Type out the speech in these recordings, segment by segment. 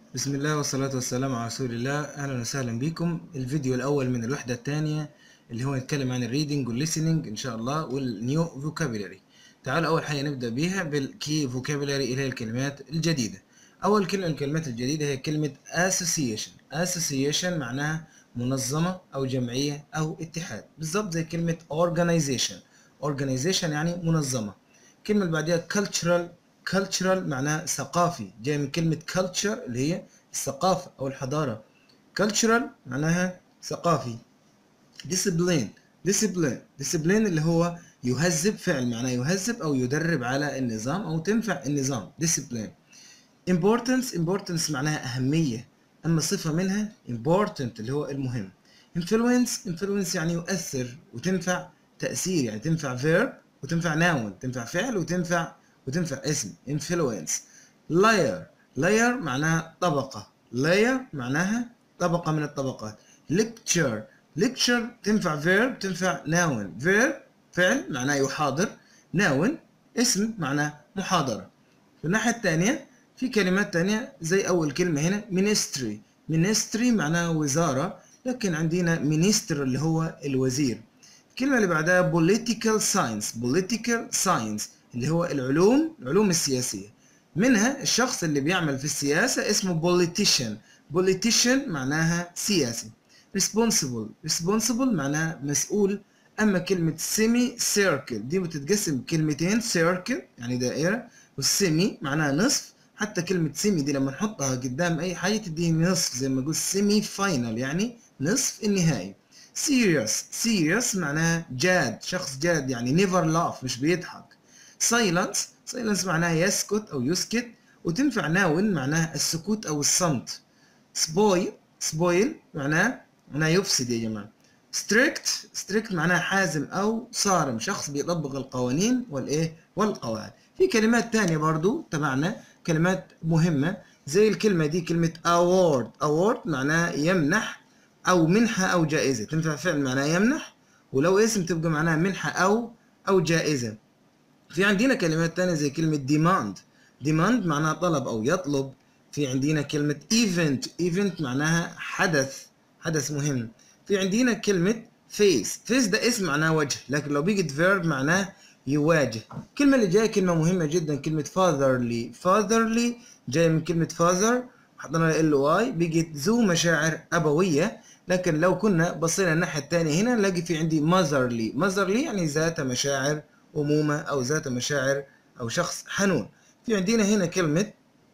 بسم الله والصلاة والسلام على رسول الله أهلا وسهلا بكم الفيديو الأول من الوحدة الثانية اللي هو يتكلم عن الريدنج والليسننج إن شاء الله والنيو فوكابيلاري تعالوا أول حاجة نبدأ بيها بالكي فوكابيلاري اللي هي الكلمات الجديدة أول كلمة من الكلمات الجديدة هي كلمة association association معناها منظمة أو جمعية أو اتحاد بالظبط زي كلمة organization organization يعني منظمة الكلمة اللي بعدها cultural cultural معناها ثقافي جاي من كلمة culture اللي هي الثقافة أو الحضارة cultural معناها ثقافي discipline discipline discipline اللي هو يهذب فعل معناه يهذب أو يدرب على النظام أو تنفع النظام discipline importance importance معناها أهمية أما صفة منها important اللي هو المهم influence influence يعني يؤثر وتنفع تأثير يعني تنفع verb وتنفع noun تنفع فعل وتنفع وتنفع اسم influence layer layer معناها طبقة layer معناها طبقة من الطبقات lecture lecture تنفع verb تنفع noun verb فعل معناه يحاضر noun اسم معناه محاضرة في الناحية الثانية في كلمات تانية زي أول كلمة هنا ministry ministry معناها وزارة لكن عندنا minister اللي هو الوزير الكلمة اللي بعدها political science political science اللي هو العلوم العلوم السياسية منها الشخص اللي بيعمل في السياسة اسمه politician politician معناها سياسي responsible responsible معناها مسؤول أما كلمة semi circle دي بتتقسم كلمتين circle يعني دائرة والسيمي معناها نصف حتى كلمة سيمي دي لما نحطها قدام أي حاجة تديني نصف زي ما أقول سيمي فاينل يعني نصف النهائي serious serious معناها جاد شخص جاد يعني never laugh مش بيضحك silence silence معناها يسكت أو يسكت وتنفع ناون معناها السكوت أو الصمت spoil spoil معناه معناه يفسد يا جماعة strict strict معناها حازم أو صارم شخص بيطبق القوانين والإيه والقواعد في كلمات تانية برضو تبعنا كلمات مهمة زي الكلمة دي كلمة award award معناها يمنح أو منحة أو جائزة تنفع فعل معناها يمنح ولو اسم تبقى معناها منحة أو أو جائزة في عندنا كلمات تانية زي كلمة demand demand معناها طلب أو يطلب في عندنا كلمة event event معناها حدث حدث مهم في عندنا كلمة face face ده اسم معناه وجه لكن لو بيجي verb معناه يواجه الكلمة اللي جاية كلمة مهمة جدا كلمة fatherly fatherly جاية من كلمة father حطينا ال واي بيجي ذو مشاعر أبوية لكن لو كنا بصينا الناحية الثانية هنا نلاقي في عندي motherly motherly يعني ذات مشاعر أمومة أو ذات مشاعر أو شخص حنون في عندنا هنا كلمة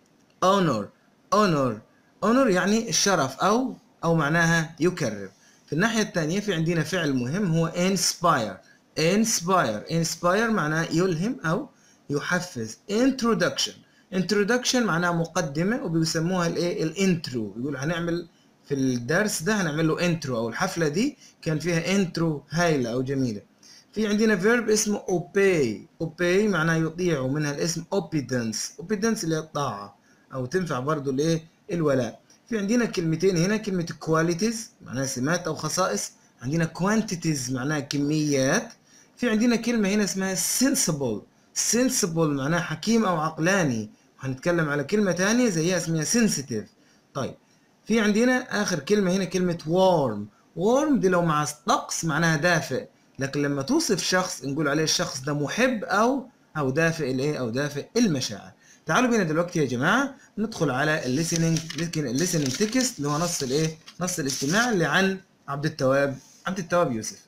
honor honor honor يعني الشرف أو أو معناها يكرر في الناحية الثانية في عندنا فعل مهم هو inspire inspire inspire معناه يلهم أو يحفز introduction introduction معناه مقدمة وبيسموها الايه الانترو بيقول هنعمل في الدرس ده هنعمل له انترو او الحفلة دي كان فيها انترو هايلة او جميلة في عندنا فيرب اسمه obey obey معناه يطيع ومنها الاسم obedience obedience اللي هي الطاعة او تنفع برضو الايه الولاء في عندنا كلمتين هنا كلمة qualities معناها سمات او خصائص عندنا quantities معناها كميات في عندنا كلمة هنا اسمها sensible sensible معناها حكيم أو عقلاني وهنتكلم على كلمة تانية زيها اسمها sensitive طيب في عندنا آخر كلمة هنا كلمة warm warm دي لو مع طقس معناها دافئ لكن لما توصف شخص نقول عليه الشخص ده محب أو أو دافئ الإيه أو دافئ المشاعر تعالوا بينا دلوقتي يا جماعة ندخل على الليسننج الليسننج تكست اللي هو نص الإيه نص الاستماع اللي عن عبد التواب عبد التواب يوسف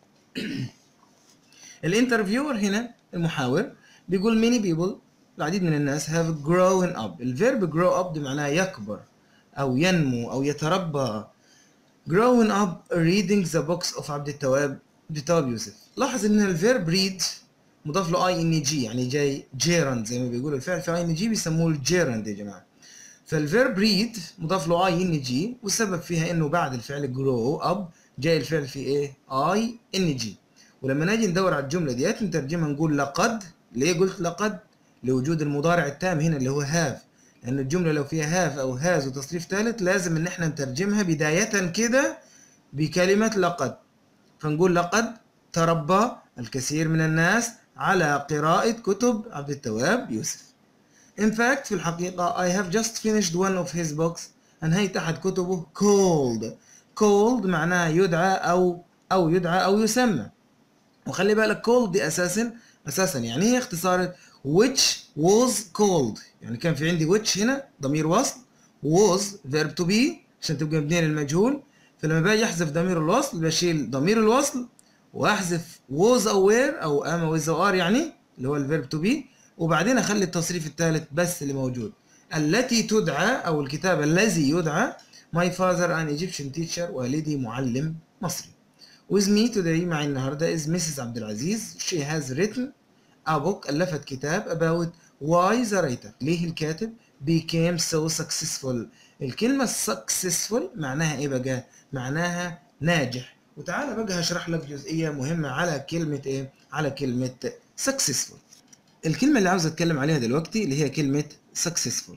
الانترفيور هنا المحاور بيقول many people العديد من الناس have grown up الفيرب grow up دي معناها يكبر أو ينمو أو يتربى growing up reading the books of عبد التواب عبد التواب يوسف لاحظ ان الفيرب read مضاف له اي ان جي يعني جاي جيرند زي ما بيقولوا الفعل في اي ان جي بيسموه الجيرند يا جماعه فالفيرب read مضاف له اي ان جي والسبب فيها انه بعد الفعل grow up جاي الفعل في ايه اي ان جي ولما نجي ندور على الجمله ديت نترجمها نقول لقد ليه قلت لقد لوجود المضارع التام هنا اللي هو هاف لان الجمله لو فيها هاف او هاز وتصريف ثالث لازم ان احنا نترجمها بدايه كده بكلمه لقد فنقول لقد تربى الكثير من الناس على قراءة كتب عبد التواب يوسف In fact في الحقيقة I have just finished one of his books أنهيت أحد كتبه called called معناها يدعى أو أو يدعى أو يسمى وخلي بالك called دي أساسا أساسا يعني هي اختصارة which was called يعني كان في عندي which هنا ضمير وصل was verb to be عشان تبقى مبنية للمجهول فلما باجي احذف ضمير الوصل بشيل ضمير الوصل واحذف was aware او am with or يعني اللي هو الفيرب تو بي وبعدين اخلي التصريف الثالث بس اللي موجود التي تدعى او الكتاب الذي يدعى my father an Egyptian teacher والدي معلم مصري with me today معي النهارده is Mrs. عبد العزيز she has written a book ألفت كتاب about why the writer ليه الكاتب became so successful الكلمة successful معناها ايه بقى؟ معناها ناجح وتعالى بقى هشرح لك جزئية مهمة على كلمة ايه؟ على كلمة successful الكلمة اللي عاوز اتكلم عليها دلوقتي اللي هي كلمة successful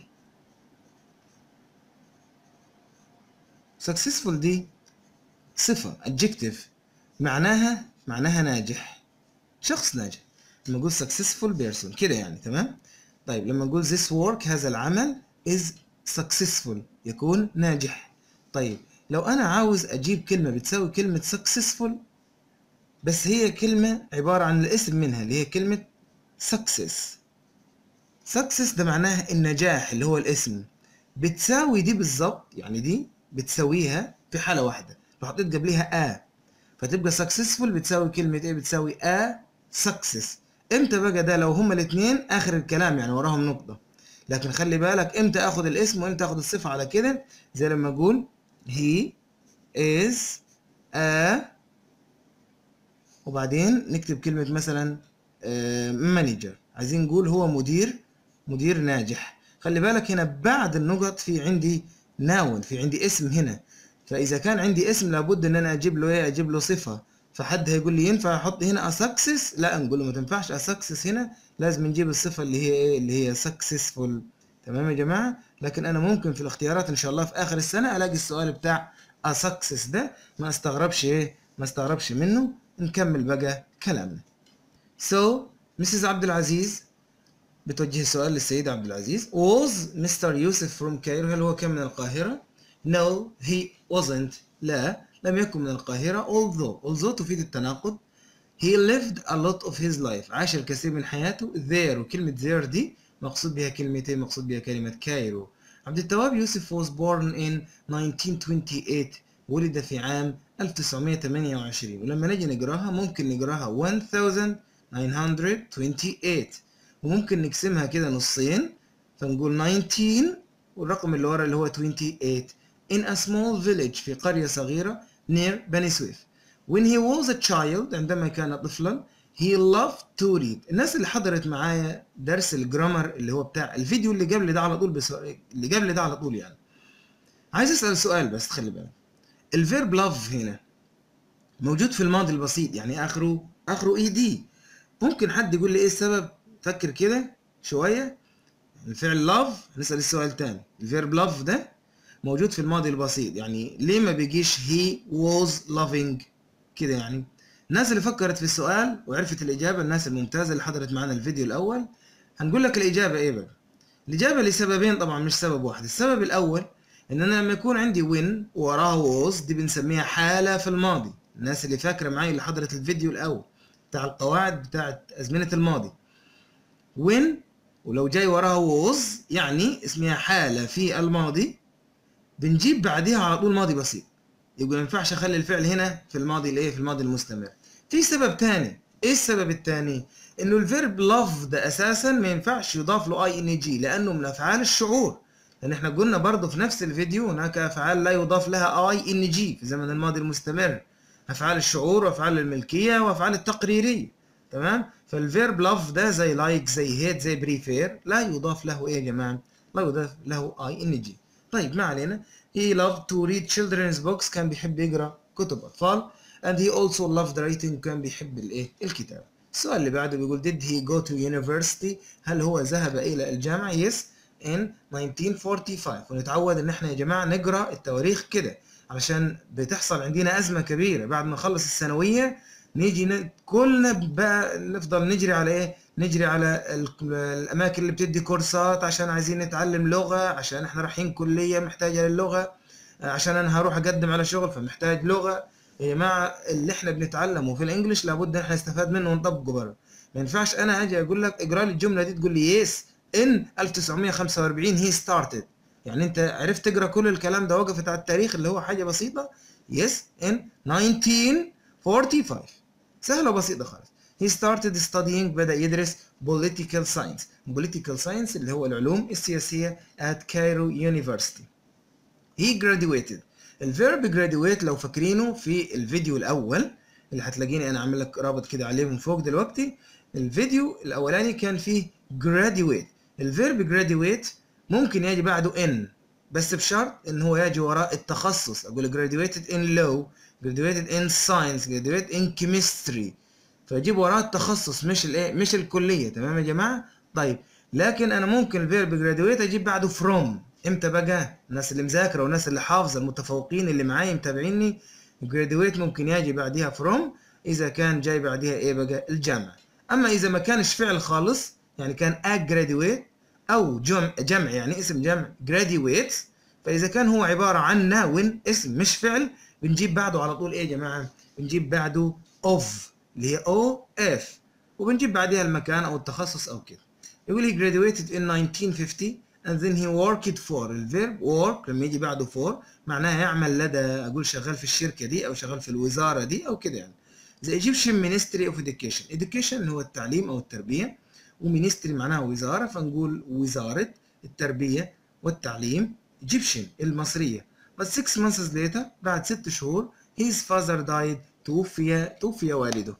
successful دي صفة adjective معناها معناها ناجح شخص ناجح لما نقول successful person كده يعني تمام طيب لما نقول this work هذا العمل is successful يكون ناجح طيب لو انا عاوز اجيب كلمة بتساوي كلمة successful بس هي كلمة عبارة عن الاسم منها اللي هي كلمة success success ده معناها النجاح اللي هو الاسم بتساوي دي بالظبط يعني دي بتساويها في حالة واحدة لو حطيت قبليها a فتبقى successful بتساوي كلمة ايه بتساوي a success امتى بقى ده لو هما الاثنين اخر الكلام يعني وراهم نقطة لكن خلي بالك امتى اخد الاسم وامتى اخد الصفة على كده زي لما اقول he is a وبعدين نكتب كلمة مثلا مانجر عايزين نقول هو مدير مدير ناجح خلي بالك هنا بعد النقط في عندي ناون في عندي اسم هنا فاذا كان عندي اسم لابد ان انا اجيب له ايه اجيب له صفه فحد هيقول لي ينفع احط هنا اسكسس لا نقول له ما تنفعش اسكسس هنا لازم نجيب الصفه اللي هي ايه اللي هي سكسسفول تمام يا جماعه لكن انا ممكن في الاختيارات ان شاء الله في اخر السنه الاقي السؤال بتاع اسكسس ده ما استغربش ايه ما استغربش منه نكمل بقى كلامنا So Mrs. عبد العزيز بتوجه السؤال للسيد عبد العزيز Was Mr. يوسف from Cairo هل هو كان من القاهرة؟ No he wasn't لا لم يكن من القاهرة although although تفيد التناقض he lived a lot of his life عاش الكثير من حياته there وكلمة there دي مقصود بها كلمتين مقصود بها كلمة كايرو عبد التواب يوسف was born in 1928 ولد في عام 1928 ولما نجي نقراها ممكن نقراها 1928 وممكن نقسمها كده نصين فنقول 19 والرقم اللي ورا اللي هو 28 in a small village في قرية صغيرة near بني سويف when he was a child عندما كان طفلا he loved to read الناس اللي حضرت معايا درس الجرامر اللي هو بتاع الفيديو اللي قبل ده على طول بس اللي قبل ده على طول يعني عايز اسال سؤال بس خلي بالك الفيرب لاف هنا موجود في الماضي البسيط يعني اخره اخره اي دي ممكن حد يقول لي ايه السبب فكر كده شويه الفعل لاف نسال السؤال تاني الفيرب لاف ده موجود في الماضي البسيط يعني ليه ما بيجيش he was loving كده يعني الناس اللي فكرت في السؤال وعرفت الإجابة الناس الممتازة اللي حضرت معنا الفيديو الأول هنقول لك الإجابة إيه بقى الإجابة لسببين طبعا مش سبب واحد السبب الأول إن أنا لما يكون عندي win وراه was دي بنسميها حالة في الماضي الناس اللي فاكرة معي اللي حضرت الفيديو الأول بتاع القواعد بتاعت أزمنة الماضي win ولو جاي وراها was يعني اسمها حالة في الماضي بنجيب بعديها على طول ماضي بسيط يبقى ما ينفعش اخلي الفعل هنا في الماضي الايه في الماضي المستمر في سبب تاني ايه السبب التاني انه الفيرب لاف ده اساسا ما ينفعش يضاف له اي ان جي لانه من افعال الشعور لان احنا قلنا برضه في نفس الفيديو هناك افعال لا يضاف لها اي ان جي في زمن الماضي المستمر افعال الشعور وافعال الملكيه وافعال التقريريه تمام فالفيرب لاف ده زي لايك زي هيت زي بريفير لا يضاف له ايه يا جماعه لا يضاف له اي ان جي طيب ما علينا he loved to read children's books كان بيحب يقرا كتب اطفال and he also loved writing كان بيحب الايه الكتابه السؤال اللي بعده بيقول did he go to university هل هو ذهب الى الجامعه yes in 1945 ونتعود ان احنا يا جماعه نقرا التواريخ كده علشان بتحصل عندنا ازمه كبيره بعد ما نخلص الثانويه نيجي ن... كلنا بقى نفضل نجري على ايه نجري على ال- الاماكن اللي بتدي كورسات عشان عايزين نتعلم لغه عشان احنا رايحين كليه محتاجه للغه عشان انا هروح اقدم على شغل فمحتاج لغه يا جماعه اللي احنا بنتعلمه في الانجليش لابد ان احنا نستفاد منه ونطبقه بره ما ينفعش انا اجي اقول لك اقرا لي الجمله دي تقول لي يس ان 1945 هي ستارتد يعني انت عرفت تقرا كل الكلام ده وقفت على التاريخ اللي هو حاجه بسيطه يس ان 1945 سهله وبسيطه خالص he started studying بدأ يدرس political science political science اللي هو العلوم السياسية at Cairo University he graduated الفيرب graduate لو فاكرينه في الفيديو الأول اللي هتلاقيني أنا عامل لك رابط كده عليه من فوق دلوقتي الفيديو الأولاني كان فيه graduate الفيرب graduate ممكن يجي بعده in بس بشرط ان هو يجي وراء التخصص اقول graduated in law graduated in science graduated in chemistry فاجيب وراه التخصص مش الايه مش الكليه تمام يا جماعه طيب لكن انا ممكن الفيرب جراديويت اجيب بعده فروم امتى بقى الناس اللي مذاكره والناس اللي حافظه المتفوقين اللي معايا متابعيني جراديويت ممكن يجي بعديها فروم اذا كان جاي بعديها ايه بقى الجامعه اما اذا ما كانش فعل خالص يعني كان اجراديويت او جمع جمع يعني اسم جمع جراديويت فاذا كان هو عباره عن ناون اسم مش فعل بنجيب بعده على طول ايه يا جماعه بنجيب بعده اوف اللي هي او اف وبنجيب بعدها المكان او التخصص او كده يقول he graduated in 1950 and then he worked for الفيرب work لما يجي بعده for معناها يعمل لدى اقول شغال في الشركه دي او شغال في الوزاره دي او كده يعني The Egyptian Ministry of Education Education اللي هو التعليم او التربيه ومينستري معناها وزاره فنقول وزاره التربيه والتعليم Egyptian المصريه but six months later بعد ست شهور his father died توفي توفي والده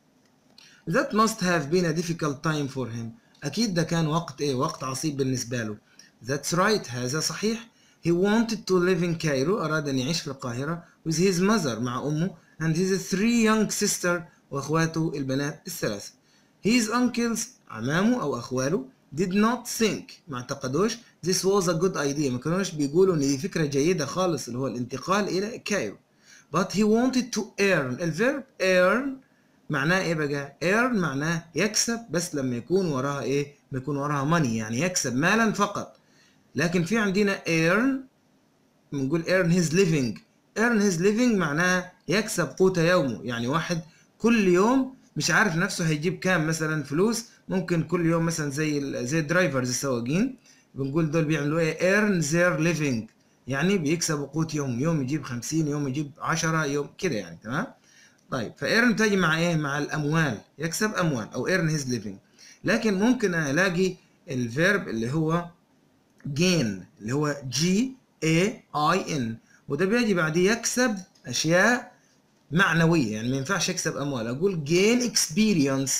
That must have been a difficult time for him أكيد ده كان وقت إيه وقت عصيب بالنسبة له That's right هذا صحيح He wanted to live in Cairo أراد أن يعيش في القاهرة with his mother مع أمه and his three young sister وأخواته البنات الثلاثة His uncles عمامه أو أخواله did not think ما اعتقدوش this was a good idea ما كانوش بيقولوا إن دي فكرة جيدة خالص اللي هو الانتقال إلى كايرو but he wanted to earn الفيرب earn معناه ايه بقى earn معناه يكسب بس لما يكون وراها ايه ما يكون وراها money يعني يكسب مالا فقط لكن في عندنا earn بنقول earn his living earn his living معناها يكسب قوت يومه يعني واحد كل يوم مش عارف نفسه هيجيب كام مثلا فلوس ممكن كل يوم مثلا زي ال زي الدرايفرز السواقين بنقول دول بيعملوا ايه earn their living يعني بيكسبوا قوت يوم يوم يجيب 50 يوم يجيب 10 يوم كده يعني تمام طيب فايرن تجي مع ايه مع الاموال يكسب اموال او earn his living لكن ممكن الاقي الفيرب اللي هو gain اللي هو جي اي اي ان وده بيجي بعديه يكسب اشياء معنويه يعني ما ينفعش يكسب اموال اقول gain experience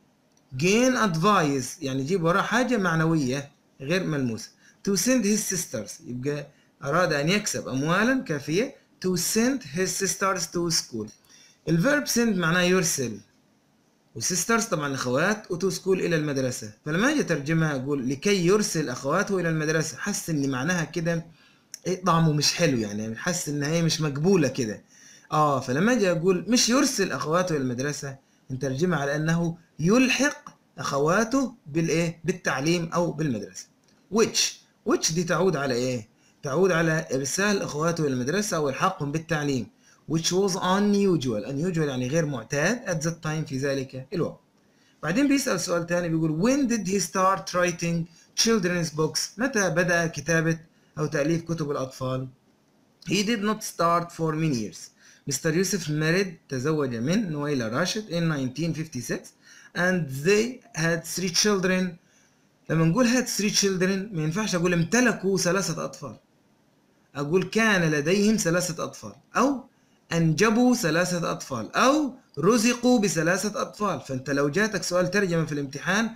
gain advice يعني يجيب وراه حاجه معنويه غير ملموسه to send his sisters يبقى أراد أن يكسب أموالا كافية to send his sisters to school الفيرب send معناه يرسل وسيسترز طبعا اخوات وتو سكول الى المدرسه فلما اجي اترجمها اقول لكي يرسل اخواته الى المدرسه حس ان معناها كده ايه طعمه مش حلو يعني حس انها هي مش مقبوله كده اه فلما اجي اقول مش يرسل اخواته الى المدرسه نترجمها على انه يلحق اخواته بالايه بالتعليم او بالمدرسه which which دي تعود على ايه تعود على ارسال اخواته الى المدرسه او الحاقهم بالتعليم which was unusual unusual يعني غير معتاد at that time في ذلك الوقت بعدين بيسأل سؤال تاني بيقول when did he start writing children's books متى بدأ كتابة أو تأليف كتب الأطفال he did not start for many years مستر يوسف married تزوج من نويلة راشد in 1956 and they had three children لما نقول had three children ما ينفعش أقول امتلكوا ثلاثة أطفال أقول كان لديهم ثلاثة أطفال أو أنجبوا ثلاثة أطفال أو رزقوا بثلاثة أطفال فأنت لو جاتك سؤال ترجمة في الامتحان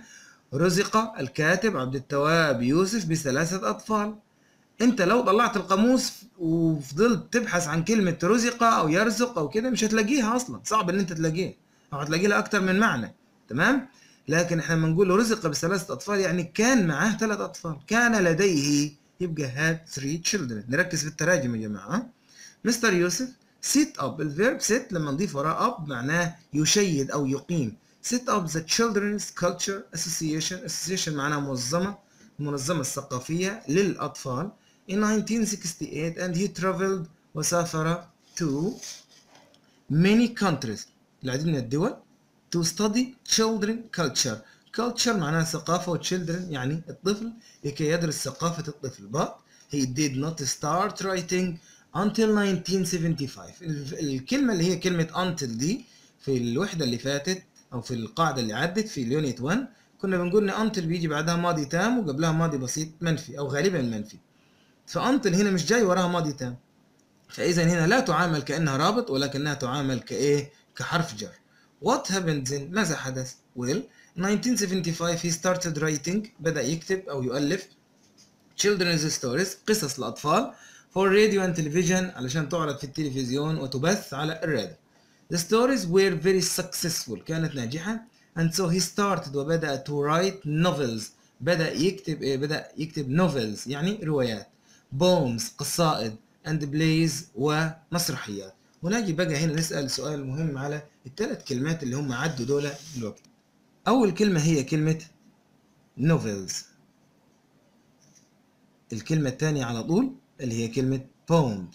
رزق الكاتب عبد التواب يوسف بثلاثة أطفال أنت لو طلعت القاموس وفضلت تبحث عن كلمة رزق أو يرزق أو كده مش هتلاقيها أصلا صعب إن أنت تلاقيها أو هتلاقي لها أكتر من معنى تمام لكن احنا لما نقول رزق بثلاثة أطفال يعني كان معاه ثلاث أطفال كان لديه يبقى had three children نركز في التراجم يا جماعة مستر يوسف سيت اب الفيرب سيت لما نضيف وراه اب معناه يشيد او يقيم set up the Children's Culture Association Association معناها منظمة المنظمة الثقافية للأطفال in 1968 and he traveled وسافر to many countries العديد من الدول to study children culture culture معناها ثقافة و children يعني الطفل لكي يدرس ثقافة الطفل but he did not start writing until 1975 ال- الكلمة اللي هي كلمة until دي في الوحدة اللي فاتت أو في القاعدة اللي عدت في اليونت 1 كنا بنقول إن until بيجي بعدها ماضي تام وقبلها ماضي بسيط منفي أو غالبا منفي فأنتل هنا مش جاي وراها ماضي تام فإذا هنا لا تعامل كأنها رابط ولكنها تعامل كإيه كحرف جر What happened then ماذا حدث Well in 1975 he started writing بدأ يكتب أو يؤلف children's stories قصص الأطفال for radio and television علشان تعرض في التلفزيون وتبث على الراديو The stories were very successful كانت ناجحة and so he started وبدأ to write novels بدأ يكتب إيه بدأ يكتب novels يعني روايات poems قصائد and plays ومسرحيات ونجي بقى هنا نسأل سؤال مهم على الثلاث كلمات اللي هم عدوا دول دلوقتي أول كلمة هي كلمة novels الكلمة الثانية على طول اللي هي كلمة poems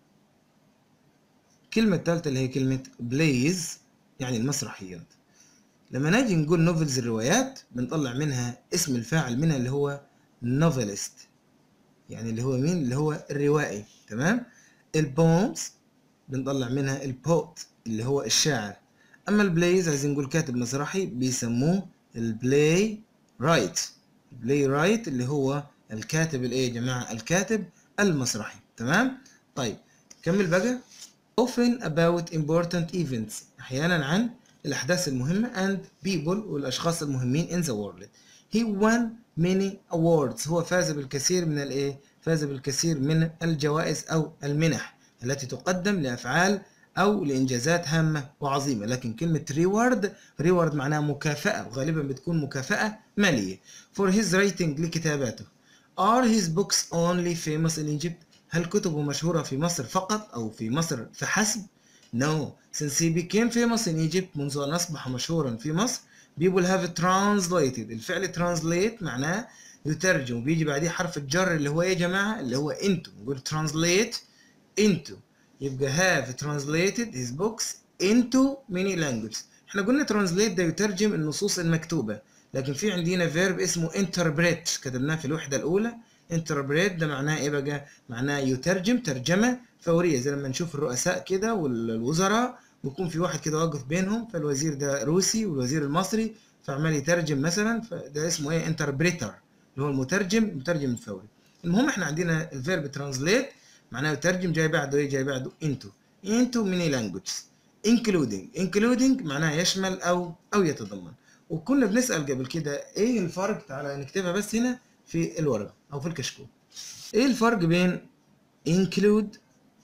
الكلمة الثالثة اللي هي كلمة plays يعني المسرحيات لما نجي نقول نوفلز الروايات بنطلع منها اسم الفاعل منها اللي هو novelist يعني اللي هو مين اللي هو الروائي تمام البومز بنطلع منها البوت اللي هو الشاعر اما البلايز عايزين نقول كاتب مسرحي بيسموه البلاي رايت البلاي رايت اللي هو الكاتب الايه يا جماعه الكاتب المسرحي تمام طيب كمل بقى often about important events احيانا عن الاحداث المهمه and people والاشخاص المهمين in the world he won many awards هو فاز بالكثير من الايه فاز بالكثير من الجوائز او المنح التي تقدم لافعال او لانجازات هامه وعظيمه لكن كلمه ريورد ريورد معناها مكافاه وغالبا بتكون مكافاه ماليه for his writing لكتاباته are his books only famous in Egypt هل كتبه مشهوره في مصر فقط او في مصر فحسب no since he became famous in Egypt منذ ان اصبح مشهورا في مصر people have translated الفعل translate معناه يترجم وبيجي بعديه حرف الجر اللي هو ايه يا جماعه اللي هو انتو نقول translate into يبقى have translated his books into many languages احنا قلنا translate ده يترجم النصوص المكتوبة لكن في عندنا verb اسمه interpret كتبناه في الوحدة الأولى interpret ده معناه ايه بقى؟ معناه يترجم ترجمة فورية زي لما نشوف الرؤساء كده والوزراء ويكون في واحد كده واقف بينهم فالوزير ده روسي والوزير المصري فعمال يترجم مثلا فده اسمه ايه انتربريتر اللي هو المترجم المترجم الفوري المهم احنا عندنا الفيرب ترانزليت معناه يترجم جاي بعده ايه جاي بعده انتو انتو many languages including including معناه يشمل او او يتضمن وكنا بنسال قبل كده ايه الفرق تعالى نكتبها بس هنا في الورقه او في الكشكول ايه الفرق بين include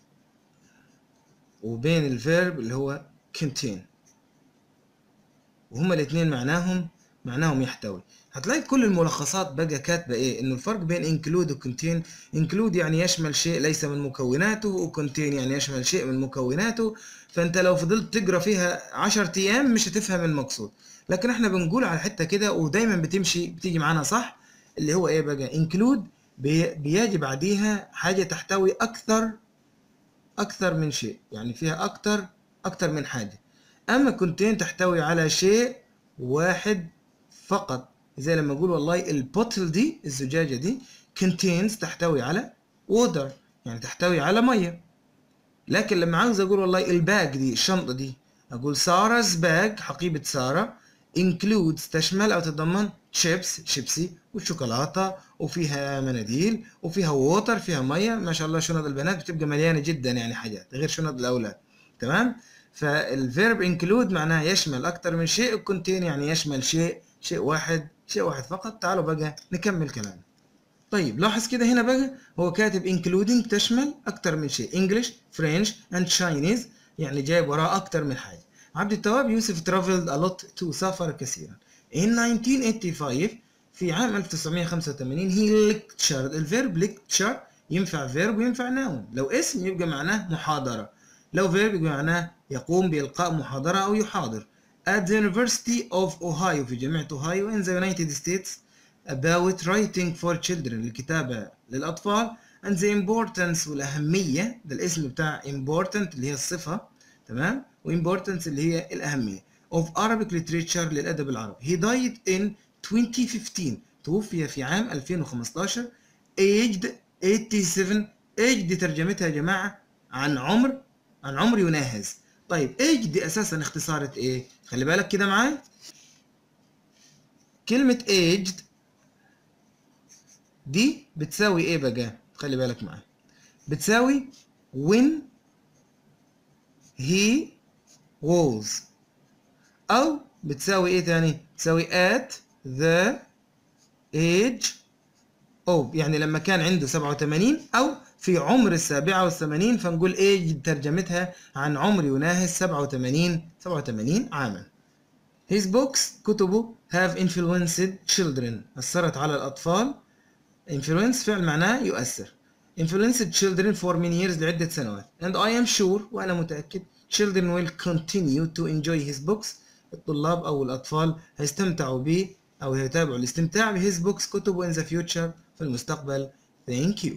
وبين الفيرب اللي هو contain وهما الاثنين معناهم معناهم يحتوي هتلاقي كل الملخصات بقى كاتبه ايه انه الفرق بين include و contain include يعني يشمل شيء ليس من مكوناته و contain يعني يشمل شيء من مكوناته فانت لو فضلت تقرا فيها 10 ايام مش هتفهم المقصود لكن احنا بنقول على حته كده ودايما بتمشي بتيجي معانا صح اللي هو ايه بقى include بي بيجي بعديها حاجه تحتوي اكثر اكثر من شيء يعني فيها اكثر اكثر من حاجه اما contain تحتوي على شيء واحد فقط زي لما اقول والله البوتل دي الزجاجه دي contains تحتوي على water يعني تحتوي على ميه لكن لما عاوز اقول والله الباج دي الشنطه دي اقول سارة باج حقيبه ساره includes تشمل او تتضمن شيبس شيبسي والشوكولاته وفيها مناديل وفيها ووتر فيها ميه ما شاء الله شنط البنات بتبقى مليانه جدا يعني حاجات غير شنط الاولاد تمام فالفيرب انكلود معناه يشمل اكتر من شيء وكونتين يعني يشمل شيء شيء واحد شيء واحد فقط تعالوا بقى نكمل كلامنا طيب لاحظ كده هنا بقى هو كاتب including تشمل اكتر من شيء English French and Chinese يعني جايب وراه اكتر من حاجه عبد التواب يوسف traveled a lot to سافر كثيرا in 1985 في عام 1985 he lectured الفيرب lecture ينفع فيرب وينفع ناون لو اسم يبقى معناه محاضرة لو فيرب يبقى معناه يقوم بإلقاء محاضرة أو يحاضر at the University of Ohio في جامعة أوهايو in the United States about writing for children الكتابة للأطفال and the importance والأهمية ده الاسم بتاع important اللي هي الصفة تمام و importance اللي هي الأهمية of Arabic literature للأدب العربي he died in 2015 توفي في عام 2015 aged 87 age دي ترجمتها يا جماعة عن عمر عن عمر يناهز طيب age دي أساسا اختصارة إيه؟ خلي بالك كده معايا كلمة aged دي بتساوي إيه بقى؟ خلي بالك معايا بتساوي when he was أو بتساوي إيه تاني؟ بتساوي at the age of يعني لما كان عنده 87 أو في عمر السابعة والثمانين فنقول age ترجمتها عن عمر يناهز 87 87 عاما His books كتبه have influenced children أثرت على الأطفال influence فعل معناه يؤثر influenced children for many years لعدة سنوات and I am sure وأنا متأكد children will continue to enjoy his books الطلاب أو الأطفال هيستمتعوا به أو هيتابعوا الاستمتاع ب his books كتبه in the future في المستقبل thank you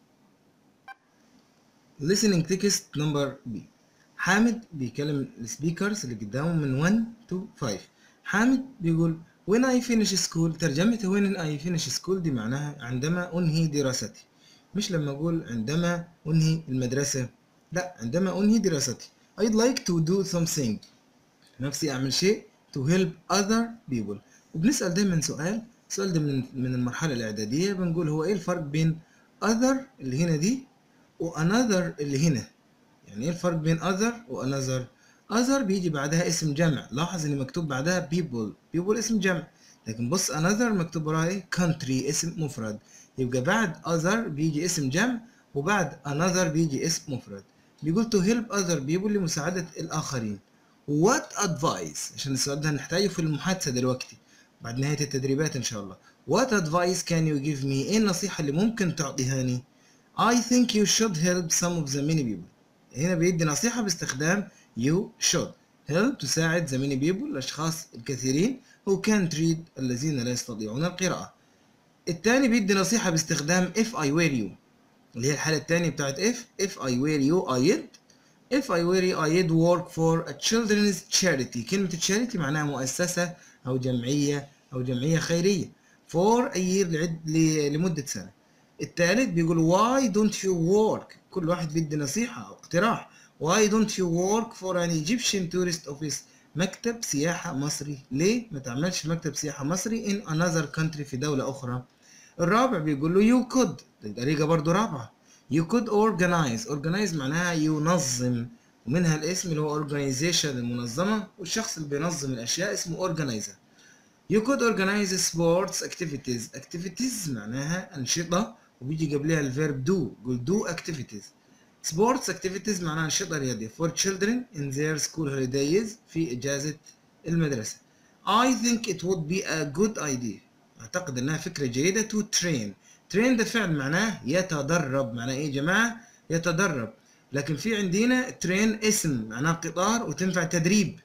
listening text number B حامد بيكلم السبيكرز اللي قدامه من 1 to 5 حامد بيقول when I finish school ترجمة when I finish school دي معناها عندما أنهي دراستي مش لما أقول عندما أنهي المدرسة لا عندما أنهي دراستي I'd like to do something نفسي أعمل شيء to help other people وبنسأل دايما سؤال السؤال ده من من المرحلة الإعدادية بنقول هو إيه الفرق بين other اللي هنا دي و another اللي هنا يعني إيه الفرق بين other و another other بيجي بعدها اسم جمع لاحظ إن مكتوب بعدها people people اسم جمع لكن بص another مكتوب وراها إيه country اسم مفرد يبقى بعد other بيجي اسم جمع وبعد another بيجي اسم مفرد بيقول to help other people لمساعدة الآخرين what advice عشان السؤال ده هنحتاجه في المحادثة دلوقتي بعد نهاية التدريبات إن شاء الله what advice can you give me إيه النصيحة اللي ممكن تعطيهاني I think you should help some of the many people هنا بيدي نصيحة باستخدام you should help تساعد the many people الأشخاص الكثيرين who can't read الذين لا يستطيعون القراءة الثاني بيدي نصيحة باستخدام if I were you اللي هي الحالة الثانية بتاعت if if I were you I'd if I were you I'd work for a children's charity كلمة charity معناها مؤسسة أو جمعية أو جمعية خيرية for a year لعد لمدة سنة الثالث بيقول why don't you work كل واحد بيدي نصيحة أو اقتراح why don't you work for an Egyptian tourist office مكتب سياحة مصري ليه ما تعملش مكتب سياحة مصري in another country في دولة أخرى الرابع بيقول له you could دي طريقة برضو رابعة you could organize organize معناها ينظم ومنها الاسم اللي هو organization المنظمة والشخص اللي بينظم الأشياء اسمه organizer You could organize sports activities activities معناها أنشطة وبيجي قبلها الفيرب do قول do activities sports activities معناها أنشطة رياضية for children in their school holidays في إجازة المدرسة I think it would be a good idea أعتقد أنها فكرة جيدة to train train ده فعل معناه يتدرب معناه إيه يا جماعة يتدرب لكن في عندنا train اسم معناه قطار وتنفع تدريب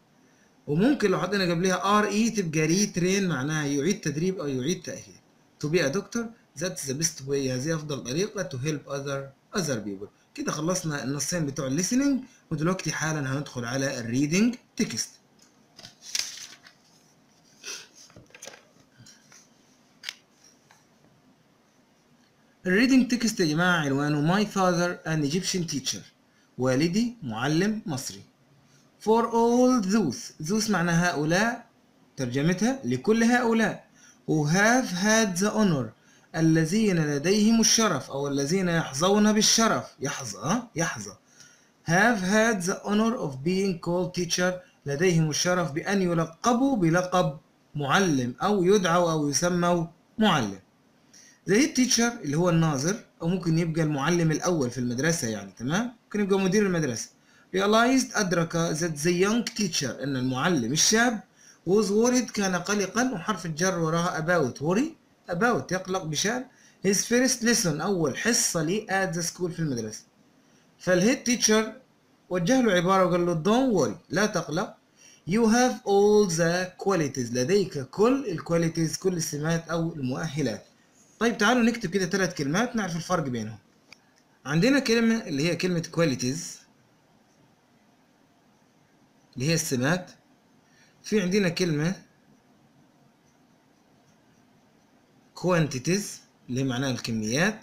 وممكن لو حطينا قبلها ار اي تبقى ري ترين معناها يعيد تدريب او يعيد تاهيل to be a doctor that's the best way هذه افضل طريقه to help other other people كده خلصنا النصين بتوع الليسننج ودلوقتي حالا هندخل على الريدنج تكست الريدنج تكست يا جماعه عنوانه my father an Egyptian teacher والدي معلم مصري for all those those معنى هؤلاء ترجمتها لكل هؤلاء who have had the honor الذين لديهم الشرف أو الذين يحظون بالشرف يحظى يحظى have had the honor of being called teacher لديهم الشرف بأن يلقبوا بلقب معلم أو يدعوا أو يسموا معلم the head teacher اللي هو الناظر أو ممكن يبقى المعلم الأول في المدرسة يعني تمام ممكن يبقى مدير المدرسة realized أدرك that the young teacher أن المعلم الشاب was worried كان قلقا وحرف الجر وراها about worry about يقلق بشأن his first lesson أول حصة لي at the school في المدرسة فالهيد teacher وجه له عبارة وقال له don't worry لا تقلق You have all the qualities لديك كل الكواليتيز كل السمات أو المؤهلات طيب تعالوا نكتب كده ثلاث كلمات نعرف الفرق بينهم عندنا كلمة اللي هي كلمة qualities اللي هي السمات في عندنا كلمة quantities اللي هي معناها الكميات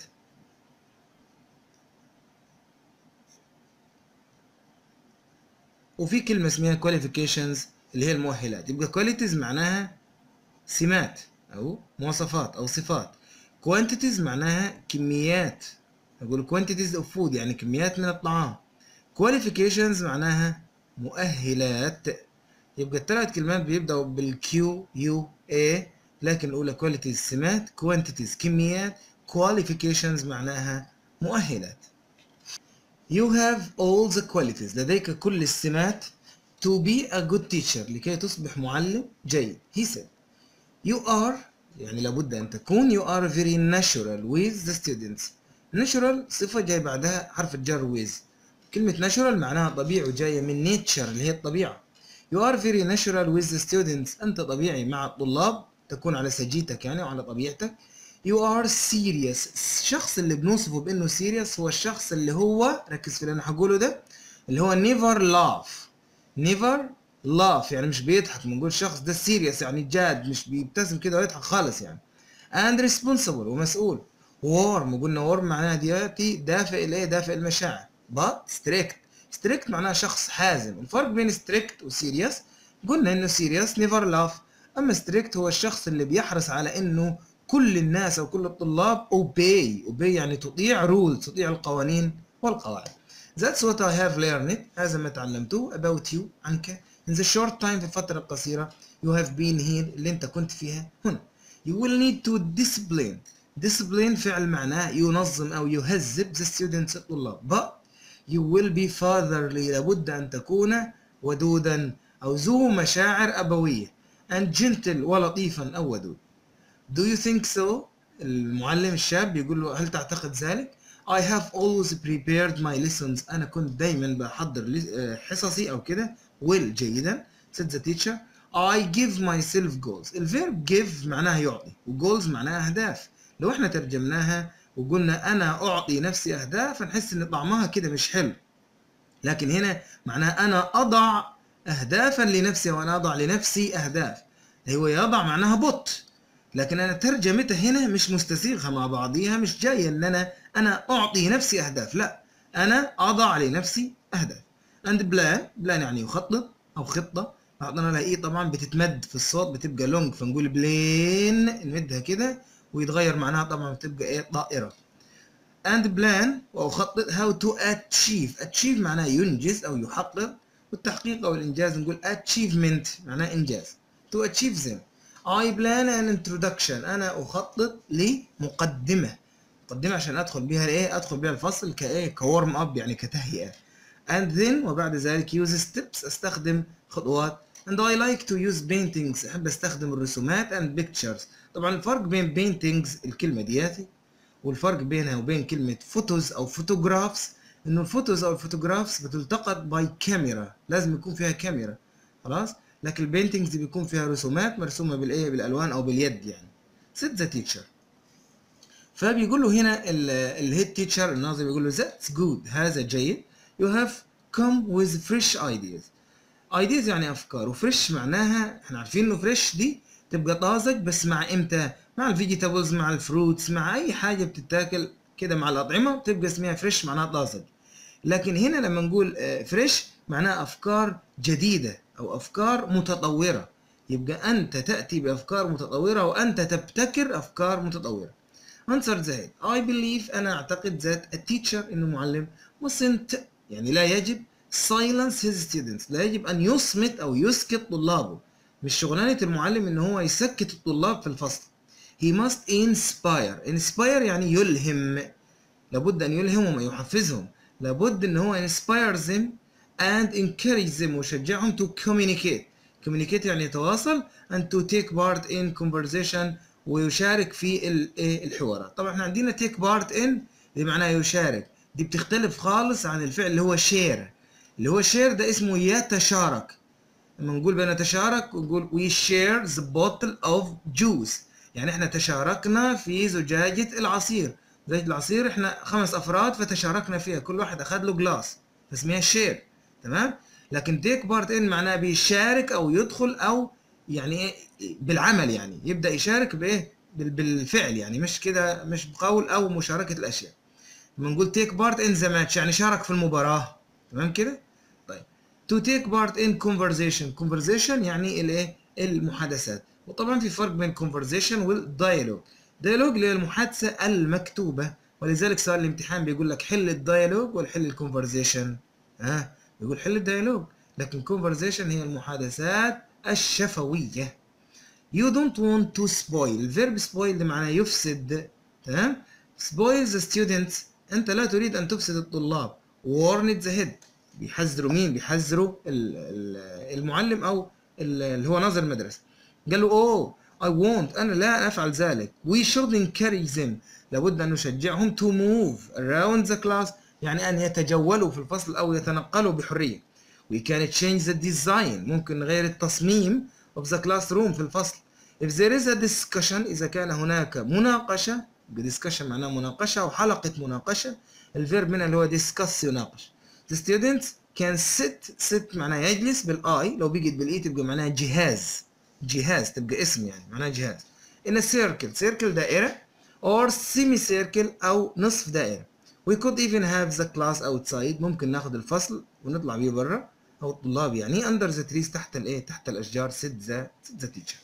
وفي كلمة اسمها qualifications اللي هي المؤهلات يبقى qualities معناها سمات أو مواصفات أو صفات quantities معناها كميات نقول quantities of food يعني كميات من الطعام qualifications معناها مؤهلات يبقى الثلاث كلمات بيبدأوا بالكيو يو اي لكن الأولى qualities سمات quantities كميات qualifications معناها مؤهلات You have all the qualities لديك كل السمات to be a good teacher لكي تصبح معلم جيد he said You are يعني لابد أن تكون you are very natural with the students natural صفة جاي بعدها حرف الجر with كلمة natural معناها طبيعي وجاية من nature اللي هي الطبيعة You are very natural with the students أنت طبيعي مع الطلاب تكون على سجيتك يعني وعلى طبيعتك You are serious الشخص اللي بنوصفه بأنه serious هو الشخص اللي هو ركز في اللي أنا هقوله ده اللي هو never laugh never laugh يعني مش بيضحك بنقول الشخص ده serious يعني جاد مش بيبتسم كده ويضحك خالص يعني and responsible ومسؤول warm قلنا warm معناها دياتي دافئ الايه دافئ المشاعر but strict strict معناها شخص حازم الفرق بين strict و serious قلنا انه serious never laugh اما strict هو الشخص اللي بيحرص على انه كل الناس او كل الطلاب obey obey يعني تطيع rules تطيع القوانين والقواعد That's what I have learned هذا ما تعلمته about you عنك in the short time في الفترة القصيرة you have been here اللي انت كنت فيها هنا you will need to discipline discipline فعل معناه ينظم او يهذب the students الطلاب but you will be fatherly لابد ان تكون ودودا او ذو مشاعر ابوية and gentle ولطيفا او ودود Do you think so? المعلم الشاب يقول له هل تعتقد ذلك؟ I have always prepared my lessons أنا كنت دايما بحضر حصصي أو كده well جيدا said the teacher I give myself goals الفيرب give معناها يعطي وجولز معناها أهداف لو احنا ترجمناها وقلنا أنا أعطي نفسي أهداف نحس إن طعمها كده مش حلو لكن هنا معناها أنا أضع أهدافا لنفسي وأنا أضع لنفسي أهداف هو يضع معناها بط لكن انا ترجمتها هنا مش مستسيغه مع بعضيها مش جايه ان انا انا اعطي نفسي اهداف لا انا اضع لنفسي اهداف عند بلان بلان يعني يخطط او خطه اعطينا لها ايه طبعا بتتمد في الصوت بتبقى لونج فنقول بلين نمدها كده ويتغير معناها طبعا بتبقى ايه طائره and plan واخطط how to achieve achieve معناها ينجز او يحقق والتحقيق او الانجاز نقول achievement معناها انجاز to achieve them I plan an introduction أنا أخطط لمقدمة مقدمة عشان أدخل بيها الإيه؟ أدخل بيها الفصل كإيه؟ كورم أب يعني كتهيئة. And then وبعد ذلك use steps أستخدم خطوات. And I like to use paintings أحب أستخدم الرسومات and pictures. طبعا الفرق بين paintings الكلمة دياتي والفرق بينها وبين كلمة photos أو photographs إنه الفوتوز أو الفوتوغرافز بتلتقط باي كاميرا لازم يكون فيها كاميرا خلاص لكن البينتينجز دي بيكون فيها رسومات مرسومه بالايه بالالوان او باليد يعني سيت ذا تيتشر فبيقول له هنا الهيد تيتشر الناظر بيقول له ذاتس جود هذا جيد يو هاف كم ويز فريش ايدياز ايدياز يعني افكار وفريش معناها احنا عارفين انه فريش دي تبقى طازج بس مع امتى مع الفيجيتابلز مع الفروتس مع اي حاجه بتتاكل كده مع الاطعمه بتبقى اسمها فريش معناها طازج لكن هنا لما نقول فريش معناها افكار جديده او افكار متطوره يبقى انت تاتي بافكار متطوره وانت تبتكر افكار متطوره answer that I believe انا اعتقد that a teacher انه معلم mustn't يعني لا يجب silence his students لا يجب ان يصمت او يسكت طلابه مش شغلانه المعلم ان هو يسكت الطلاب في الفصل he must inspire inspire يعني يلهم لابد ان يلهمهم ويحفزهم لابد ان هو inspire them and encourage them وشجعهم to communicate communicate يعني يتواصل and to take part in conversation ويشارك في الحوارات طبعا احنا عندنا take part in اللي معناها يشارك دي بتختلف خالص عن الفعل اللي هو share اللي هو share ده اسمه يتشارك لما نقول بنتشارك نقول we share the bottle of juice يعني احنا تشاركنا في زجاجة العصير زجاجة العصير احنا خمس افراد فتشاركنا فيها كل واحد اخذ له جلاس فاسمها شير تمام لكن تيك بارت ان معناها بيشارك او يدخل او يعني ايه بالعمل يعني يبدا يشارك بايه بال- بالفعل يعني مش كده مش بقول او مشاركه الاشياء لما نقول تيك بارت ان ذا ماتش يعني شارك في المباراه تمام كده طيب to take part in conversation conversation يعني الايه المحادثات وطبعا في فرق بين conversation والديالوج dialogue اللي هي المحادثه المكتوبه ولذلك سؤال الامتحان بيقول لك حل الديالوج ولا حل الكونفرزيشن ها بيقول حل الديالوج لكن conversation هي المحادثات الشفويه you don't want to spoil الفيرب spoil ده معناه يفسد تمام spoil the students انت لا تريد ان تفسد الطلاب warn the head بيحذروا مين بيحذروا ال- ال- المعلم او ال- اللي هو ناظر المدرسه قال له اوه I won't انا لا افعل ذلك we should encourage them لابد ان نشجعهم to move around the class يعني ان يتجولوا في الفصل او يتنقلوا بحريه we can change the design ممكن نغير التصميم of the classroom في الفصل if there is a discussion اذا كان هناك مناقشه discussion معناه مناقشه او حلقه مناقشه الفيرب منها اللي هو discuss يناقش the students can sit sit معناه يجلس بالاي لو بيجي بالاي تبقى معناها جهاز جهاز تبقى اسم يعني معناها جهاز in a circle circle دائرة or semicircle أو نصف دائرة we could even have the class outside ممكن ناخد الفصل ونطلع بيه برا أو الطلاب يعني under the trees تحت الإيه تحت الأشجار sit the sit the teacher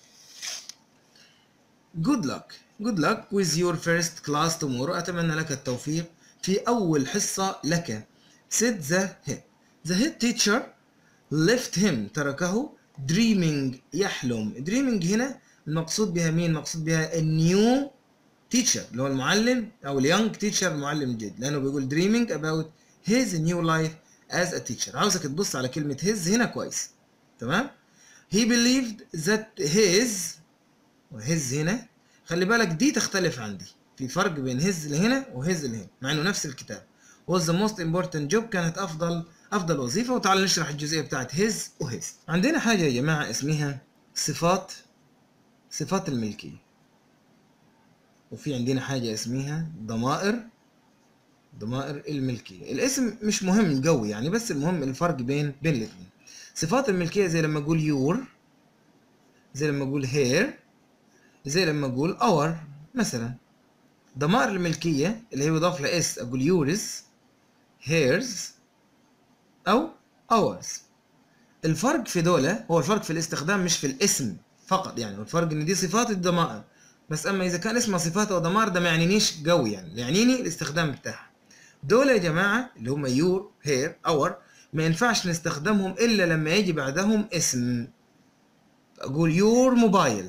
good luck good luck with your first class tomorrow أتمنى لك التوفيق في أول حصة لك sit the head the head teacher left him تركه dreaming يحلم dreaming هنا المقصود بها مين المقصود بها النيو teacher اللي هو المعلم او اليونج teacher المعلم الجديد لانه بيقول dreaming about his new life as a teacher عاوزك تبص على كلمة his هنا كويس تمام he believed that his وhis هنا خلي بالك دي تختلف عندي في فرق بين his اللي هنا وhis اللي هنا مع انه نفس الكتاب was the most important job كانت افضل افضل وظيفه وتعال نشرح الجزئيه بتاعت his وhis عندنا حاجه يا جماعه اسمها صفات صفات الملكيه وفي عندنا حاجه اسمها ضمائر ضمائر الملكيه الاسم مش مهم قوي يعني بس المهم الفرق بين بين الاثنين صفات الملكيه زي لما اقول your زي لما اقول here زي لما اقول our مثلا ضمائر الملكيه اللي هي بيضاف لها اس اقول yours hers او ours الفرق في دولة هو الفرق في الاستخدام مش في الاسم فقط يعني الفرق ان دي صفات الضمائر بس اما اذا كان اسمها صفات او ضمائر ده ما يعنينيش قوي يعني اللي يعنيني الاستخدام بتاعها دول يا جماعة اللي هم يور هير اور ما ينفعش نستخدمهم الا لما يجي بعدهم اسم اقول يور موبايل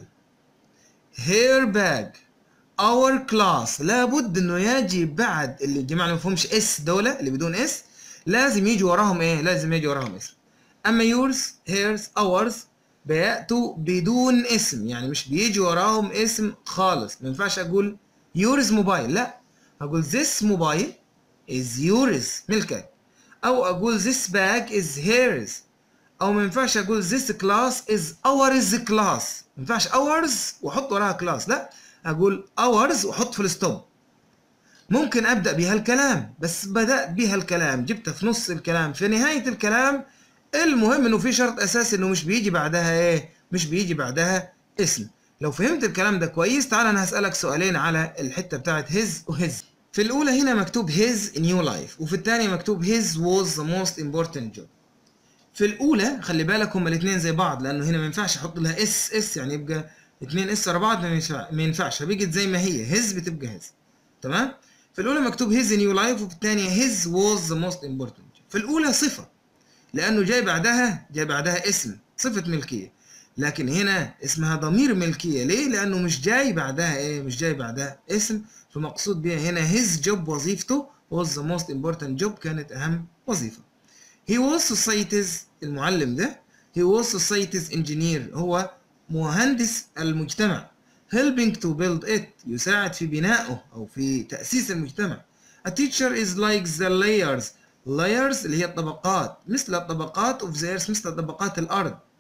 هير باج اور كلاس لابد انه يجي بعد اللي جماعة ما فيهمش اس دولة اللي بدون اس لازم يجي وراهم ايه لازم يجي وراهم اسم اما يورز هيرز اورز بياتوا بدون اسم يعني مش بيجي وراهم اسم خالص ما ينفعش اقول يورز موبايل لا اقول this موبايل is yours ملكك او اقول this bag is hers او ما ينفعش اقول this class is ours class ما ينفعش ours واحط وراها class لا اقول ours واحط في الستوب ممكن ابدا بها الكلام بس بدات بها الكلام جبتها في نص الكلام في نهايه الكلام المهم انه في شرط اساسي انه مش بيجي بعدها ايه مش بيجي بعدها اسم لو فهمت الكلام ده كويس تعال انا هسالك سؤالين على الحته بتاعت هز وهز في الاولى هنا مكتوب his new life وفي الثانيه مكتوب his was the most important job في الاولى خلي بالك هما الاثنين زي بعض لانه هنا ما ينفعش احط لها اس اس يعني يبقى اثنين اس ورا بعض ما ينفع- ما ينفعش فبيجت زي ما هي هز بتبقى هز تمام في الاولى مكتوب his new life وفي الثانيه his was the most important job في الاولى صفه لانه جاي بعدها جاي بعدها اسم صفه ملكيه لكن هنا اسمها ضمير ملكيه ليه لانه مش جاي بعدها ايه مش جاي بعدها اسم فمقصود بها هنا his job وظيفته was the most important job كانت اهم وظيفه he was society's المعلم ده he was society's engineer هو مهندس المجتمع helping to build it يساعد في بنائه أو في تأسيس المجتمع a teacher is like the layers layers اللي هي الطبقات مثل الطبقات of the earth مثل طبقات الأرض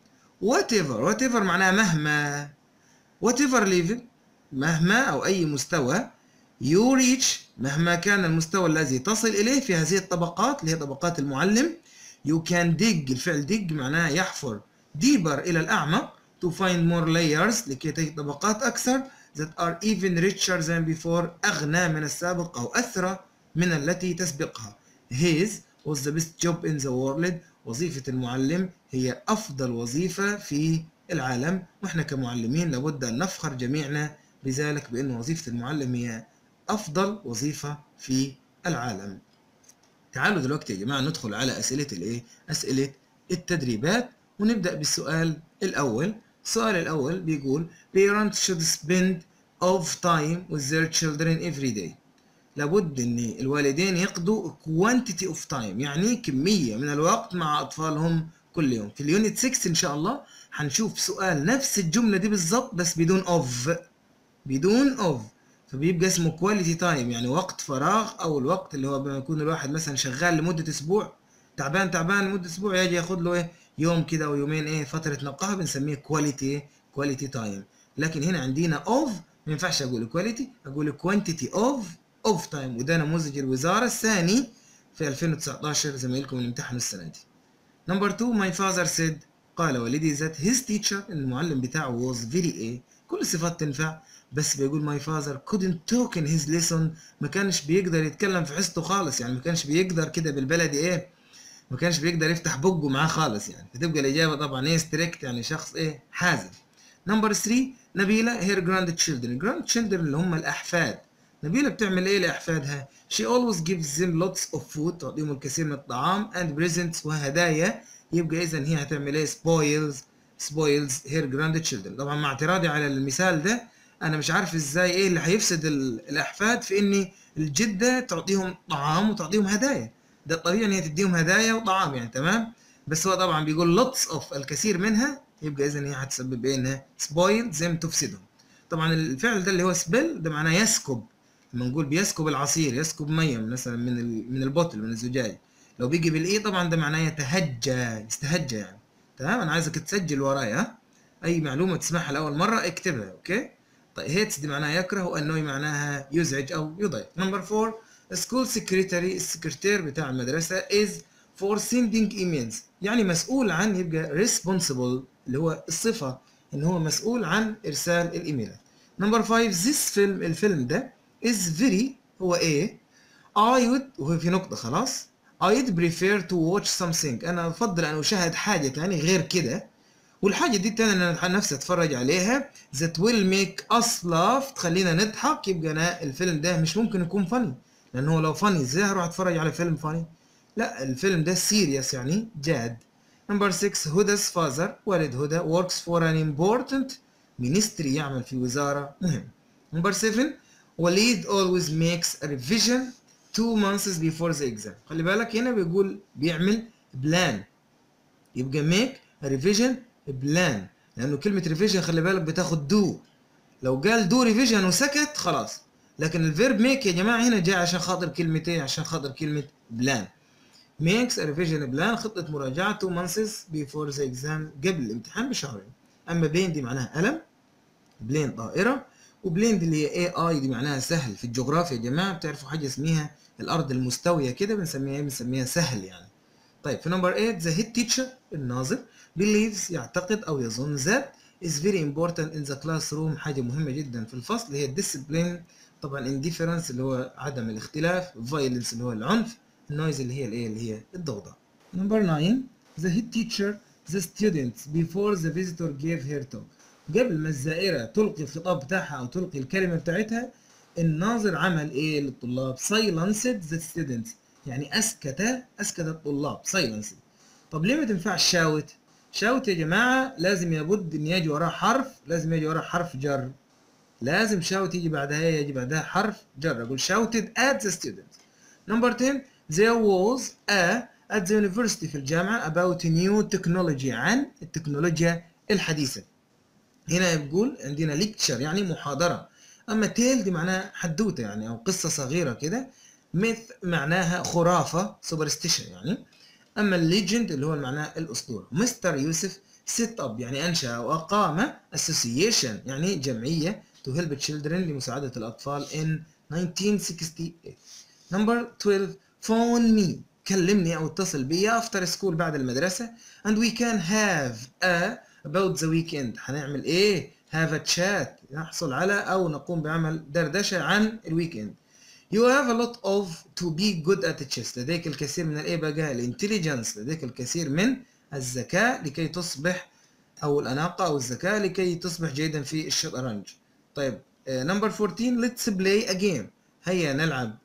whatever whatever معناها مهما whatever level مهما أو أي مستوى you reach مهما كان المستوى الذي تصل إليه في هذه الطبقات اللي هي طبقات المعلم you can dig الفعل dig معناه يحفر deeper إلى الأعمق to find more layers لكي تجد طبقات أكثر that are even richer than before أغنى من السابق أو أثرى من التي تسبقها his was the best job in the world وظيفة المعلم هي أفضل وظيفة في العالم وإحنا كمعلمين لابد أن نفخر جميعنا بذلك بأن وظيفة المعلم هي أفضل وظيفة في العالم تعالوا دلوقتي يا جماعة ندخل على أسئلة الإيه؟ أسئلة التدريبات ونبدأ بالسؤال الأول السؤال الأول بيقول parents should spend of time with their children every day لابد ان الوالدين يقضوا quantity of time يعني كمية من الوقت مع أطفالهم كل يوم في اليونت 6 إن شاء الله هنشوف سؤال نفس الجملة دي بالظبط بس بدون of بدون of فبيبقى اسمه كواليتي تايم يعني وقت فراغ او الوقت اللي هو لما يكون الواحد مثلا شغال لمده اسبوع تعبان تعبان لمده اسبوع يجي ياخد له ايه يوم كده او يومين ايه فتره نقاهه بنسميه كواليتي كواليتي تايم لكن هنا عندنا اوف ما ينفعش اقول كواليتي اقول كوانتيتي اوف اوف تايم وده نموذج الوزاره الثاني في 2019 زمايلكم اللي امتحنوا السنه دي نمبر 2 ماي فازر سيد قال والدي ذات هيز تيتشر المعلم بتاعه was very ايه كل الصفات تنفع بس بيقول ماي فازر couldn't talk in his lesson ما كانش بيقدر يتكلم في حصته خالص يعني ما كانش بيقدر كده بالبلدي ايه ما كانش بيقدر يفتح بقه معاه خالص يعني فتبقى الاجابه طبعا ايه ستريكت يعني شخص ايه حازم نمبر 3 نبيله هير جراند تشيلدرن جراند تشيلدرن اللي هم الاحفاد نبيله بتعمل ايه لاحفادها she always gives them lots of food تعطيهم الكثير من الطعام and presents وهدايا يبقى اذا هي هتعمل ايه spoils spoils her grandchildren طبعا مع اعتراضي على المثال ده انا مش عارف ازاي ايه اللي هيفسد الاحفاد في ان الجده تعطيهم طعام وتعطيهم هدايا ده الطبيعي ان هي تديهم هدايا وطعام يعني تمام بس هو طبعا بيقول lots of الكثير منها يبقى اذا هي هتسبب ايه انها spoil زي ما تفسدهم طبعا الفعل ده اللي هو سبيل ده معناه يسكب لما نقول بيسكب العصير يسكب ميه مثلا من من البوتل من الزجاج لو بيجي بالاي طبعا ده معناه يتهجى يستهجى يعني تمام انا عايزك تسجل ورايا ها اي معلومه تسمعها لاول مره اكتبها اوكي طيب هيتس دي معناها يكره وانوي معناها يزعج او يضايق نمبر 4 سكول سكرتري السكرتير بتاع المدرسه از فور sending emails يعني مسؤول عن يبقى responsible اللي هو الصفه ان هو مسؤول عن ارسال الايميلات نمبر 5 this فيلم الفيلم ده is very هو ايه I would وهي في نقطه خلاص I'd prefer to watch something أنا أفضل أن أشاهد حاجة تاني غير كده والحاجة دي التانية اللي أنا نفسي أتفرج عليها that will make us laugh تخلينا نضحك يبقى أنا الفيلم ده مش ممكن يكون فني لأن هو لو فني إزاي هروح أتفرج على فيلم فني لا الفيلم ده سيريس يعني جاد نمبر 6 هدا's father والد هدى works for an important ministry يعمل في وزارة مهمة نمبر 7 وليد always makes a revision two months before the exam خلي بالك هنا بيقول بيعمل بلان يبقى make a revision plan لانه كلمة revision خلي بالك بتاخد do لو قال do revision وسكت خلاص لكن الفيرب make يا جماعة هنا جاء عشان خاطر كلمتين عشان خاطر كلمة plan makes a revision plan خطة مراجعة two months before the exam قبل الامتحان بشهرين اما بين دي معناها قلم بلين طائرة وبلين دي اللي هي اي اي دي معناها سهل في الجغرافيا يا جماعة بتعرفوا حاجة اسمها الارض المستويه كده بنسميها ايه بنسميها سهل يعني طيب في نمبر 8 ذا هيد تيتشر الناظر believes يعتقد او يظن that is very important in the classroom حاجه مهمه جدا في الفصل هي الديسيبلين طبعا indifference اللي هو عدم الاختلاف violence اللي هو العنف النويز اللي هي الايه اللي هي الضوضاء نمبر 9 the head teacher the students before the visitor gave her talk قبل ما الزائره تلقي الخطاب بتاعها او تلقي الكلمه بتاعتها الناظر عمل ايه للطلاب silenced the students يعني اسكت اسكت الطلاب silenced طب ليه ما تنفعش شاوت شاوت يا جماعه لازم يبد ان يجي وراه حرف لازم يجي وراه حرف جر لازم شاوت يجي بعدها يجي بعدها حرف جر اقول shouted at the students number 10 there was a at the university في الجامعه about new technology عن التكنولوجيا الحديثه هنا بيقول عندنا ليكتشر يعني محاضره اما تيل دي معناها حدوته يعني او قصه صغيره كده ميث معناها خرافه سوبرستيشن يعني اما الليجند اللي هو معناه الاسطوره مستر يوسف set up يعني أنشأ أو أقام association يعني جمعية to help children لمساعدة الأطفال in 1968 number 12 phone me كلمني أو اتصل بي after school بعد المدرسة and we can have a about the weekend هنعمل إيه have a chat نحصل على أو نقوم بعمل دردشة عن الويكند You have a lot of to be good at chess لديك الكثير من الايه بقى الانتليجنس لديك الكثير من الذكاء لكي تصبح او الاناقه او الذكاء لكي تصبح جيدا في الشطرنج طيب نمبر 14 let's play a game هيا نلعب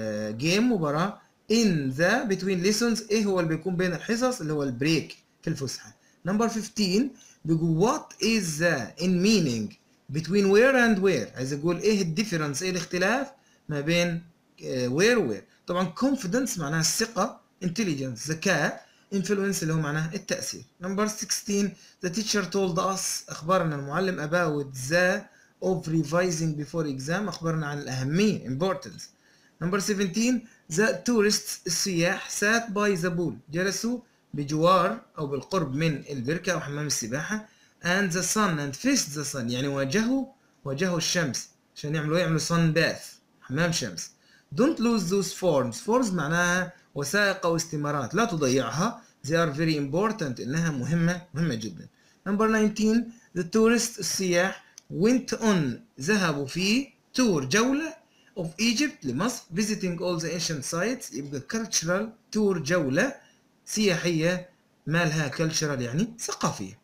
جيم مباراه in the between lessons ايه هو اللي بيكون بين الحصص اللي هو البريك في الفسحه نمبر 15 بيقول what is the in meaning between where and where عايز اقول ايه الديفرنس ايه الاختلاف ما بين وير وير طبعا confidence معناها الثقة intelligence ذكاء influence اللي هو معناها التأثير number 16 the teacher told us أخبرنا المعلم about the of revising before exam أخبرنا عن الأهمية importance number 17 the tourists السياح sat by the pool جلسوا بجوار أو بالقرب من البركة أو حمام السباحة and the sun and faced the sun يعني واجهوا واجهوا الشمس عشان يعملوا يعملوا sun bath حمام شمس don't lose those forms forms معناها وثائق أو استمارات لا تضيعها they are very important إنها مهمة مهمة جدا number 19 the tourists السياح went on ذهبوا في tour جولة of Egypt لمصر visiting all the ancient sites يبقى cultural tour جولة سياحية مالها cultural يعني ثقافية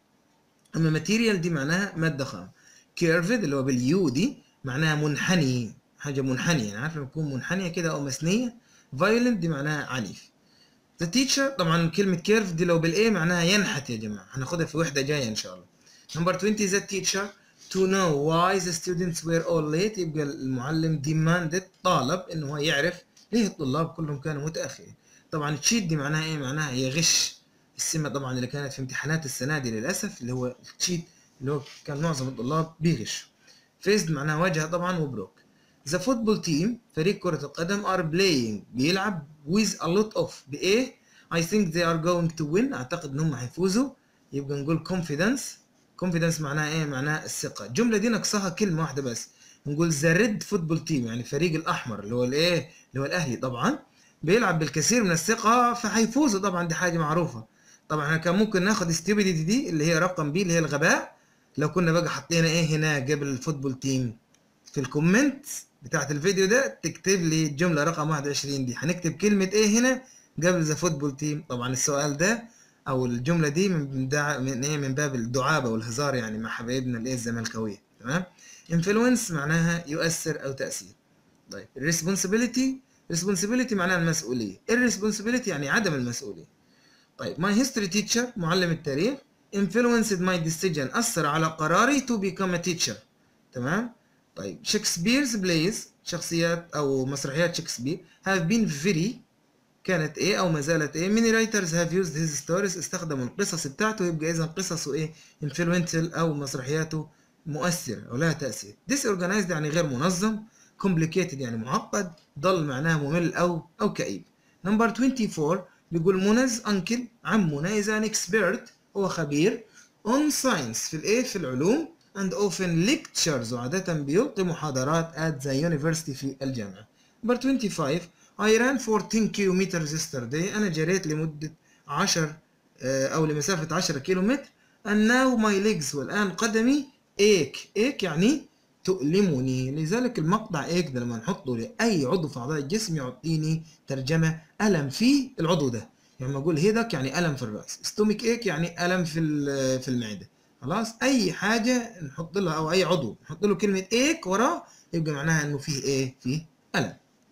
أما material دي معناها مادة خام curved اللي هو باليو دي معناها منحني حاجة منحنية يعني عارف لما تكون منحنية كده أو مسنية violent دي معناها عنيف the teacher طبعا كلمة كيرف دي لو بالايه معناها ينحت يا جماعة هناخدها في وحدة جاية إن شاء الله number 20 the teacher to know why the students were all late يبقى المعلم demanded طالب إنه هو يعرف ليه الطلاب كلهم كانوا متأخرين طبعا تشيت دي معناها إيه معناها هي غش السمة طبعا اللي كانت في امتحانات السنة دي للأسف اللي هو التشيت اللي هو كان معظم الطلاب بيغش فيزد معناها واجهة طبعا وبروك The football team فريق كرة القدم are playing بيلعب with a lot of بإيه؟ I think they are going to win أعتقد إن هم هيفوزوا يبقى نقول confidence confidence معناها إيه؟ معناها الثقة الجملة دي نقصها كلمة واحدة بس نقول the red football team يعني الفريق الأحمر اللي هو الإيه؟ اللي هو الأهلي طبعا بيلعب بالكثير من الثقة فهيفوزوا طبعا دي حاجة معروفة طبعا احنا كان ممكن ناخد stupidity دي اللي هي رقم بي اللي هي الغباء لو كنا بقى حطينا ايه هنا قبل الفوتبول تيم في الكومنت بتاعت الفيديو ده تكتب لي الجملة رقم 21 دي هنكتب كلمة ايه هنا قبل ذا فوتبول تيم طبعا السؤال ده او الجملة دي من دع... من ايه من باب الدعابة والهزار يعني مع حبايبنا الايه الزملكاوية تمام influence معناها يؤثر او تأثير طيب responsibility responsibility معناها المسؤولية irresponsibility يعني عدم المسؤولية طيب my history teacher معلم التاريخ influenced my decision أثر على قراري to become a teacher تمام طيب شكسبيرز بلايز شخصيات أو مسرحيات شكسبير have been very كانت ايه او ما زالت ايه many writers have used his stories استخدموا القصص بتاعته يبقى اذا قصصه ايه influential او مسرحياته مؤثرة او لها تأثير disorganized يعني غير منظم complicated يعني معقد ضل معناها ممل او او كئيب number 24 بيقول منز انكل عمنا is an expert هو خبير on science في الايه في العلوم and often lectures وعادة بيلقي محاضرات at the university في الجامعة number 25 I ran for 10 kilometers yesterday أنا جريت لمدة 10 أو لمسافة 10 كيلومتر and now my legs والآن قدمي ache ache يعني تؤلمني لذلك المقطع ايك ده لما نحطه لاي عضو في اعضاء الجسم يعطيني ترجمه الم في العضو ده يعني لما اقول هيدك يعني الم في الراس ستوميك ايك يعني الم في في المعده خلاص اي حاجه نحط لها او اي عضو نحط له كلمه ايك وراه يبقى معناها انه فيه ايه فيه الم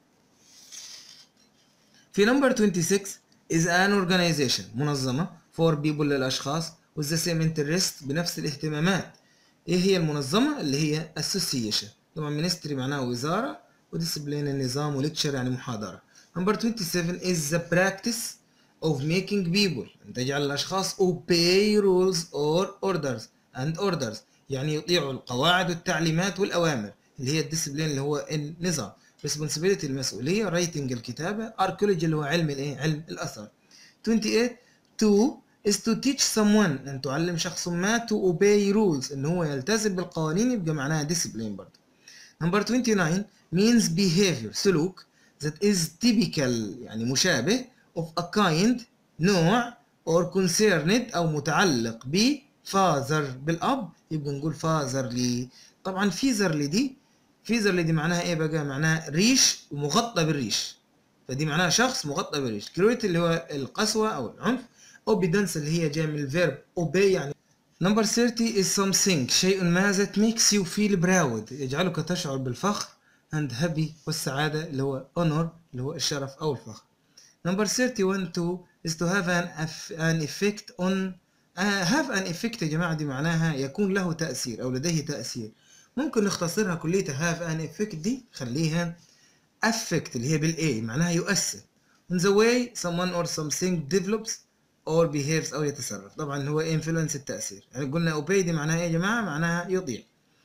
في نمبر 26 is an organization منظمه for people للاشخاص with the same interest بنفس الاهتمامات ايه هي المنظمه اللي هي association طبعا ministry معناها وزاره وديسبلين النظام وليكتشر يعني محاضره نمبر 27 is the practice of making people ان تجعل الاشخاص obey rules or orders and orders يعني يطيعوا القواعد والتعليمات والاوامر اللي هي الديسبلين اللي هو النظام responsibility المسؤوليه writing الكتابه archaeology اللي هو علم الايه علم الاثار 28 to is to teach someone أن تعلم شخص ما to obey rules إن هو يلتزم بالقوانين يبقى معناها discipline برضه number 29 means behavior سلوك that is typical يعني مشابه of a kind نوع or concerned أو متعلق ب father بالأب يبقى نقول fatherly طبعا فيزرلي دي فيزرلي دي معناها ايه بقى معناها ريش ومغطى بالريش فدي معناها شخص مغطى بالريش كرويت اللي هو القسوة أو العنف obedience اللي هي جاية من الفيرب obey يعني number 30 is something شيء ما that makes you feel proud يجعلك تشعر بالفخر and happy والسعادة اللي هو honor اللي هو الشرف أو الفخر number 31 to is to have an, an effect on uh, have an effect يا جماعة دي معناها يكون له تأثير أو لديه تأثير ممكن نختصرها كليتها have an effect دي خليها affect اللي هي بالاي معناها يؤثر in the way someone or something develops or behaves أو يتصرف طبعا هو influence التأثير يعني قلنا obey دي معناها ايه يا جماعة معناها يطيع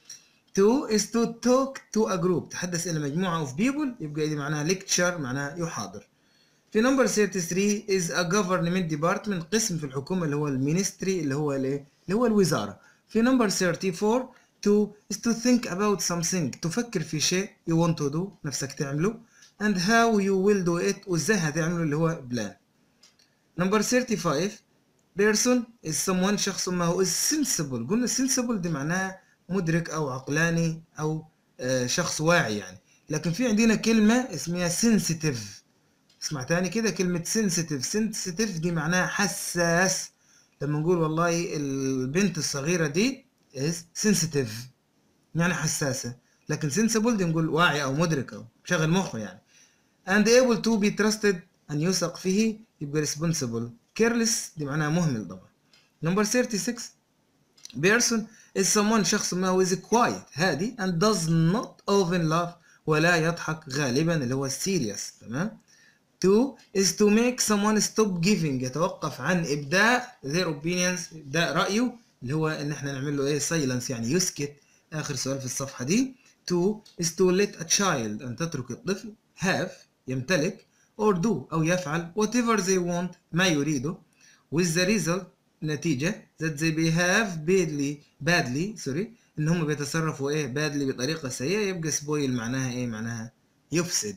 to is to talk to a group تحدث إلى مجموعة of people يبقى دي معناها lecture معناها يحاضر في نمبر 33 is a government department قسم في الحكومة اللي هو المينستري اللي هو الايه اللي هو الوزارة في نمبر 34 to is to think about something تفكر في شيء you want to do نفسك تعمله and how you will do it وازاي هتعمله اللي هو plan number 35 person is someone شخص ما هو is sensible قلنا sensible دي معناها مدرك او عقلاني او شخص واعي يعني لكن في عندنا كلمة اسمها sensitive اسمع تاني كده كلمة sensitive sensitive دي معناها حساس لما نقول والله البنت الصغيرة دي is sensitive يعني حساسة لكن sensible دي نقول واعي أو مدرك أو شغل مخه يعني and able to be trusted أن يوثق فيه يبقى responsible careless دي معناها مهمل طبعا number 36 person is someone شخص ما هو is quiet هادي and does not often laugh ولا يضحك غالبا اللي هو serious تمام to is to make someone stop giving يتوقف عن إبداء their opinions إبداء رأيه اللي هو إن إحنا نعمل له إيه silence يعني يسكت آخر سؤال في الصفحة دي to is to let a child أن تترك الطفل have يمتلك or do أو يفعل whatever they want ما يريده with the result نتيجة that they behave badly badly sorry إن هم بيتصرفوا إيه badly بطريقة سيئة يبقى spoil معناها إيه معناها يفسد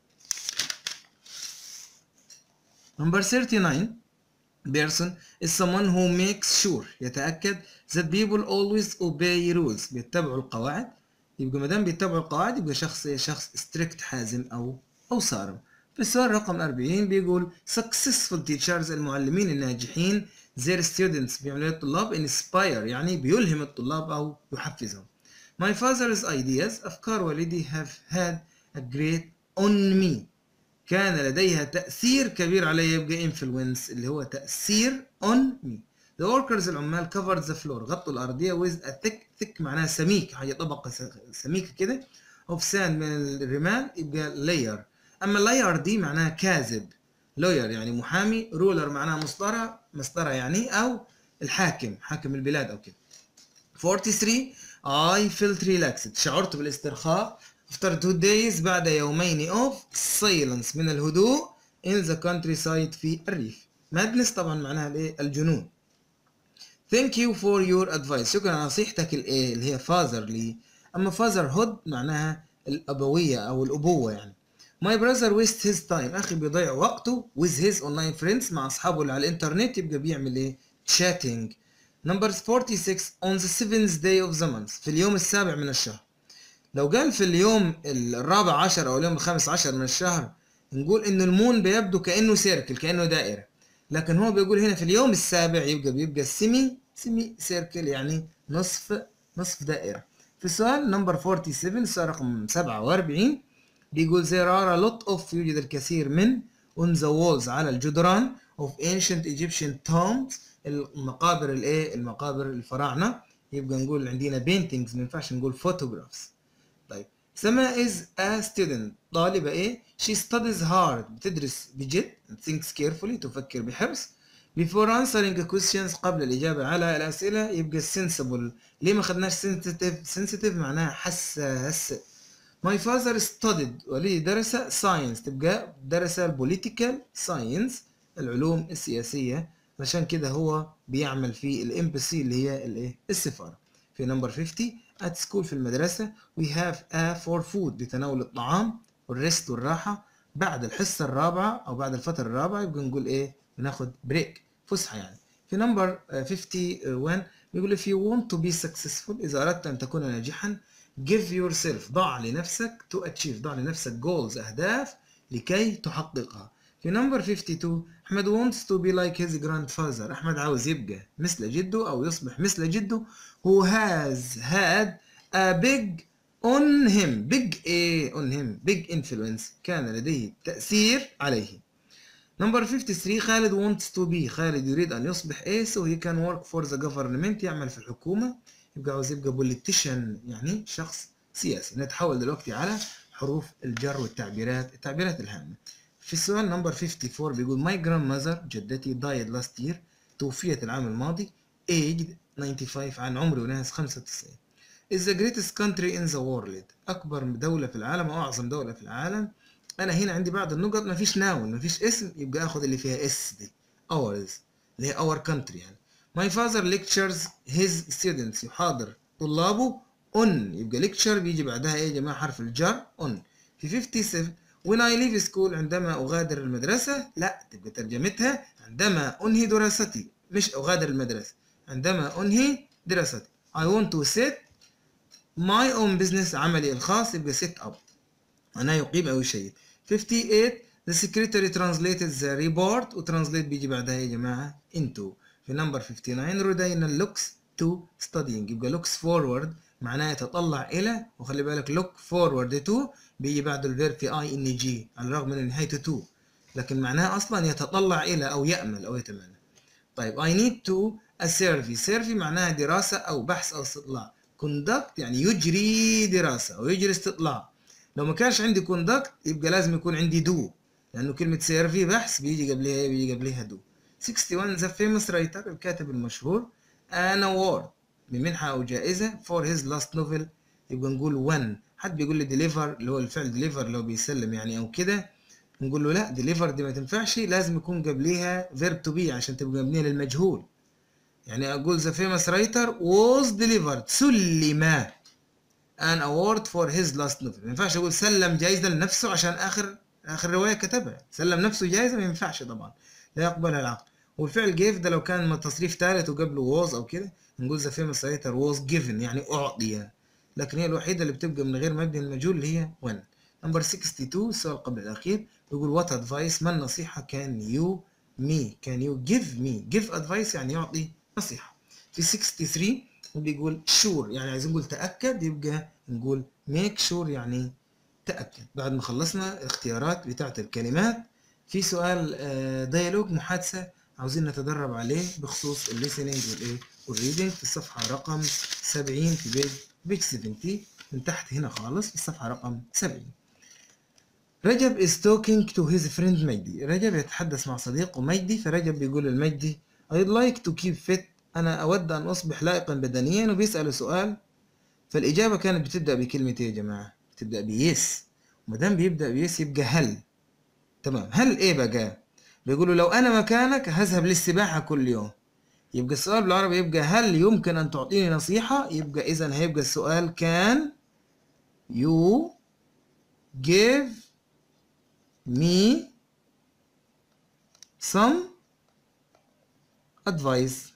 Number 39 person is someone who makes sure يتأكد that people always obey rules بيتبعوا القواعد يبقى ما دام بيتبعوا القواعد يبقى شخص شخص strict حازم أو أو صارم في السؤال رقم 40 بيقول successful teachers المعلمين الناجحين their students بيعملوا الطلاب inspire يعني بيلهم الطلاب أو يحفزهم My father's ideas أفكار والدي have had a great on me كان لديها تأثير كبير علي يبقى influence اللي هو تأثير on me The workers العمال covered the floor غطوا الأرضية with a thick thick معناها سميك حاجة طبقة سميكة كده of sand من الرمال يبقى layer أما layer دي معناها كاذب lawyer يعني محامي ruler معناها مسطرة مسطرة يعني أو الحاكم حاكم البلاد أو كده 43 I felt relaxed شعرت بالاسترخاء after two days بعد يومين of silence من الهدوء in the countryside في الريف madness طبعا معناها الايه الجنون thank you for your advice شكرا على نصيحتك الايه اللي هي fatherly اما fatherhood معناها الابويه او الابوه يعني my brother waste his time اخي بيضيع وقته with his online friends مع اصحابه اللي على الانترنت يبقى بيعمل ايه chatting number 46 on the seventh day of the month في اليوم السابع من الشهر لو قال في اليوم الرابع عشر او اليوم الخامس عشر من الشهر نقول انه المون بيبدو كانه سيركل كانه دائره لكن هو بيقول هنا في اليوم السابع يبقى بيبقى سيمي سيمي سيركل يعني نصف نصف دائره في السؤال نمبر 47 السؤال رقم 47 بيقول there are a lot of يوجد الكثير من on the walls على الجدران of ancient Egyptian tombs المقابر الايه المقابر الفراعنه يبقى نقول عندنا paintings ما ينفعش نقول photographs طيب سما is a student طالبة ايه she studies hard بتدرس بجد thinks carefully تفكر بحرص before answering questions قبل الإجابة على الأسئلة يبقى sensible ليه ما خدناش sensitive sensitive معناها حساس my father studied والدي درس science تبقى درس political science العلوم السياسية عشان كده هو بيعمل في الامبسي اللي هي الايه السفاره في نمبر 50 at school في المدرسه we have a for food بتناول الطعام والريست والراحه بعد الحصه الرابعه او بعد الفتره الرابعه يبقى نقول ايه بناخد بريك فسحه يعني في نمبر 51 بيقول if you want to be successful اذا اردت ان تكون ناجحا give yourself ضع لنفسك to achieve ضع لنفسك goals اهداف لكي تحققها في نمبر 52 احمد wants to be like his grandfather احمد عاوز يبقى مثل جده او يصبح مثل جده who has had a big on him big ايه on him big influence كان لديه تأثير عليه نمبر 53 خالد wants to be خالد يريد أن يصبح إيه so he can work for the government يعمل في الحكومة يبقى عاوز يبقى politician يعني شخص سياسي نتحول دلوقتي على حروف الجر والتعبيرات التعبيرات الهامة في السؤال نمبر 54 بيقول my grandmother جدتي died last year توفيت العام الماضي aged 95 عن عمر وناس 95 is the greatest country in the world أكبر دولة في العالم أو أعظم دولة في العالم انا هنا عندي بعض النقط ما فيش ناون ما فيش اسم يبقى اخد اللي فيها اس دي ours اللي هي our country يعني my father lectures his students يحاضر طلابه on يبقى lecture بيجي بعدها ايه يا جماعه حرف الجر on في 57 when I leave school عندما اغادر المدرسه لا تبقى ترجمتها عندما انهي دراستي مش اغادر المدرسه عندما انهي دراستي I want to set my own business عملي الخاص يبقى set up معناه يقيم او يشيد 58 the secretary translated the report وترانسليت بيجي بعدها يا جماعة into في نمبر 59 رودينا looks to studying يبقى looks forward معناه يتطلع إلى وخلي بالك look forward to بيجي بعده الفيرب في I N G على الرغم من نهايته to لكن معناه أصلا يتطلع إلى أو يأمل أو يتمنى طيب I need to a survey survey معناها دراسة أو بحث أو استطلاع conduct يعني يجري دراسة أو يجري استطلاع لو ما كانش عندي كوندكت يبقى لازم يكون عندي دو لانه كلمه سيرفي بحث بيجي قبلها ايه بيجي قبلها دو 61 ذا فيموس رايتر الكاتب المشهور ان اوورد بمنحه او جائزه فور هيز لاست نوفل يبقى نقول وان حد بيقول لي ديليفر اللي هو الفعل ديليفر لو بيسلم يعني او كده نقول له لا ديليفر دي ما تنفعش لازم يكون قبليها فيرب تو بي عشان تبقى مبنيه للمجهول يعني اقول ذا فيموس رايتر was delivered سلم an award for his last novel ما ينفعش اقول سلم جائزه لنفسه عشان اخر اخر روايه كتبها سلم نفسه جائزه ما ينفعش طبعا لا يقبلها العقل والفعل جيف ده لو كان تصريف ثالث وقبله was او كده نقول ذا فيموس رايتر was given يعني اعطي لكن هي الوحيده اللي بتبقى من غير مبني المجهول اللي هي when نمبر 62 السؤال قبل الاخير بيقول what advice ما النصيحه can you me can you give me give advice يعني يعطي نصيحه في 63 بيقول شور يعني عايزين نقول تأكد يبقى نقول ميك شور يعني تأكد بعد ما خلصنا الاختيارات بتاعة الكلمات في سؤال ديالوج محادثة عاوزين نتدرب عليه بخصوص الليسننج والايه والريدنج في الصفحة رقم 70 في بيج بيج 70 من تحت هنا خالص في الصفحة رقم 70 رجب is talking to his friend مجدي رجب يتحدث مع صديقه مجدي فرجب بيقول للمجدي I'd like to keep fit أنا أود أن أصبح لائقا بدنيا وبيسأله سؤال فالإجابة كانت بتبدأ بكلمة إيه يا جماعة؟ بتبدأ بيس وما دام بيبدأ بيس يبقى هل تمام هل إيه بقى؟ بيقولوا لو أنا مكانك هذهب للسباحة كل يوم يبقى السؤال بالعربي يبقى هل يمكن أن تعطيني نصيحة؟ يبقى إذا هيبقى السؤال كان you give me some advice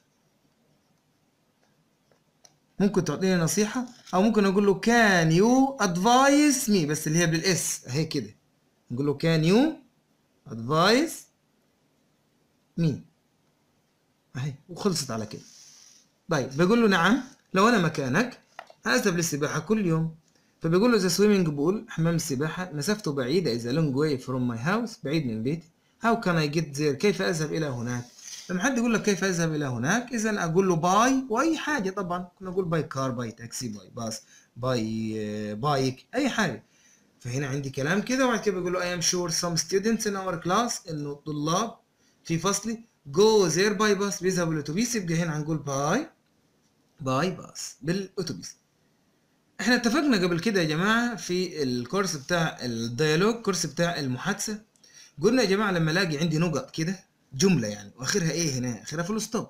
ممكن تعطيني نصيحة أو ممكن أقول له can you advise me بس اللي هي بالاس أهي كده نقول له can you advise me أهي وخلصت على كده طيب بقول له نعم لو أنا مكانك أذهب للسباحة كل يوم فبيقول له the swimming pool حمام السباحة مسافته بعيدة is a long way from my house بعيد من بيتي how can I get there كيف أذهب إلى هناك لما حد يقول لك كيف اذهب الى هناك اذا اقول له باي واي حاجه طبعا كنا نقول باي كار باي تاكسي باي باص باي بايك اي حاجه فهنا عندي كلام كده وبعد كده بقول له I am sure some students in our class انه الطلاب في فصلي go there by bus بيذهبوا بالاتوبيس يبقى هنا هنقول باي باي باص بالاتوبيس احنا اتفقنا قبل كده يا جماعه في الكورس بتاع الديالوج الكورس بتاع المحادثه قلنا يا جماعه لما الاقي عندي نقط كده جمله يعني واخرها ايه هنا اخرها فول ستوب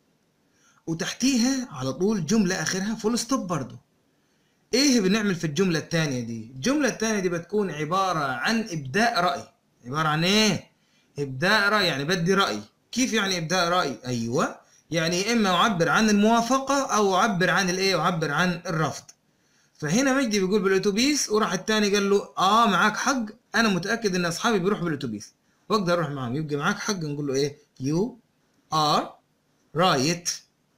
وتحتيها على طول جمله اخرها فول ستوب برضه ايه بنعمل في الجمله الثانيه دي الجمله الثانيه دي بتكون عباره عن ابداء راي عباره عن ايه ابداء راي يعني بدي راي كيف يعني ابداء راي ايوه يعني يا اما اعبر عن الموافقه او اعبر عن الايه اعبر عن الرفض فهنا مجدي بيقول بالاتوبيس وراح الثاني قال له اه معاك حق انا متاكد ان اصحابي بيروحوا بالاتوبيس واقدر اروح معاهم يبقى معاك حق نقول له ايه يو ار رايت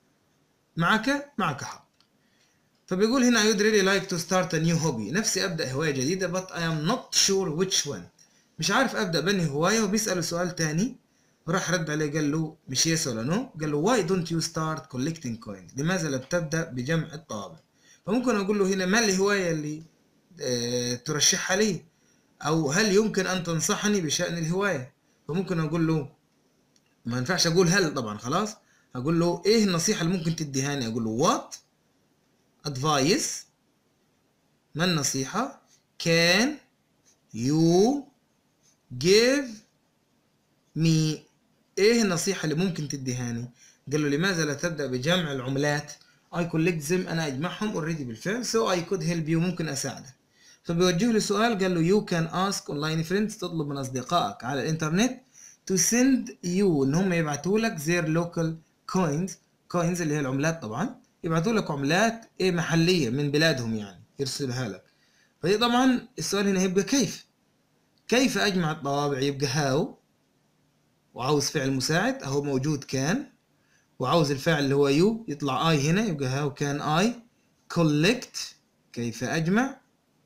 معك معك حق فبيقول هنا I would really like to start a new hobby نفسي أبدأ هواية جديدة but I am not sure which one مش عارف أبدأ بأنهي هواية وبيسأله سؤال تاني وراح رد عليه قال له مش يس ولا نو قال له why don't you start collecting coins لماذا لا تبدأ بجمع الطوابع فممكن أقول له هنا ما الهواية اللي اه ترشحها لي أو هل يمكن أن تنصحني بشأن الهواية فممكن أقول له ما ينفعش أقول هل طبعا خلاص أقول له إيه النصيحة اللي ممكن تديهاني أقول له what advice ما النصيحة can you give me ايه النصيحة اللي ممكن تديهاني قال له لماذا لا تبدأ بجمع العملات I collect them أنا أجمعهم already بالفعل so I could help you ممكن أساعدك فبيوجه له سؤال قال له you can ask online friends تطلب من أصدقائك على الإنترنت to send you إن هم يبعتوا لك their local coins coins اللي هي العملات طبعا يبعثوا لك عملات ايه محليه من بلادهم يعني يرسلها لك فدي طبعا السؤال هنا هيبقى كيف كيف اجمع الطوابع يبقى هاو وعاوز فعل مساعد اهو موجود كان وعاوز الفعل اللي هو يو يطلع اي هنا يبقى هاو كان اي collect كيف اجمع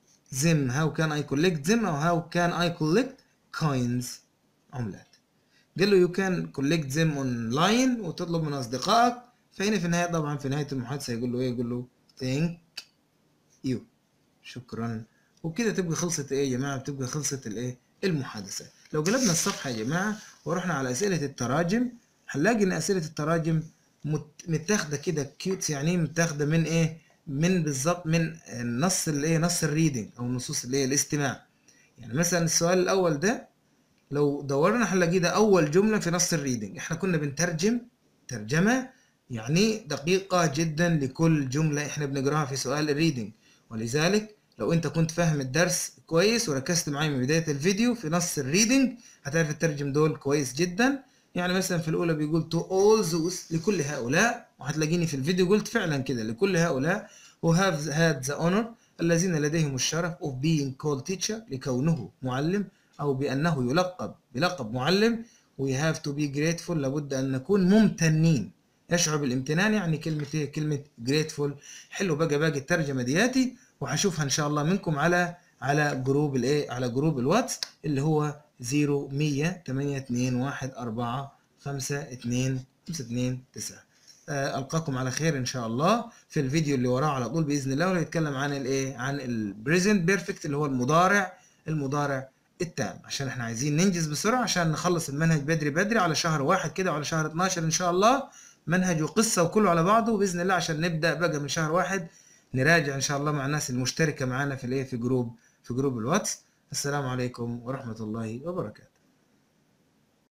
زم هاو كان اي collect زم او هاو كان اي collect coins عملات قال له يو كان collect them online وتطلب من اصدقائك فهنا في النهاية طبعا في نهاية المحادثة يقول له ايه يقول له thank you شكرا وبكده تبقى خلصت ايه يا جماعة بتبقى خلصت الايه المحادثة لو قلبنا الصفحة يا جماعة ورحنا على أسئلة التراجم هنلاقي إن أسئلة التراجم متاخدة كده كيوتس يعني متاخدة من ايه من بالظبط من نص الايه نص الريدنج او نصوص الايه الاستماع يعني مثلا السؤال الاول ده لو دورنا هنلاقيه ده اول جمله في نص الريدنج احنا كنا بنترجم ترجمه يعني دقيقة جدا لكل جملة احنا بنقراها في سؤال الريدنج ولذلك لو انت كنت فاهم الدرس كويس وركزت معي من بداية الفيديو في نص الريدنج هتعرف تترجم دول كويس جدا يعني مثلا في الأولى بيقول to all those لكل هؤلاء وهتلاقيني في الفيديو قلت فعلا كده لكل هؤلاء who have had the honor الذين لديهم الشرف of being called teacher لكونه معلم أو بأنه يلقب بلقب معلم we have to be grateful لابد أن نكون ممتنين يشعر بالامتنان يعني كلمة ايه؟ كلمة grateful حلو بقى باقي الترجمة دياتي وهشوفها ان شاء الله منكم على على جروب الايه على جروب الواتس اللي هو 0 100 8 2 1 4 5 2 5 2 9 القاكم على خير ان شاء الله في الفيديو اللي وراه على طول باذن الله ويتكلم عن الايه عن البريزنت بيرفكت اللي هو المضارع المضارع التام عشان احنا عايزين ننجز بسرعه عشان نخلص المنهج بدري بدري على شهر واحد كده وعلى شهر 12 ان شاء الله منهج وقصة وكله على بعضه بإذن الله عشان نبدأ بقى من شهر واحد نراجع إن شاء الله مع الناس المشتركة معانا في الإيه في جروب في جروب الواتس السلام عليكم ورحمة الله وبركاته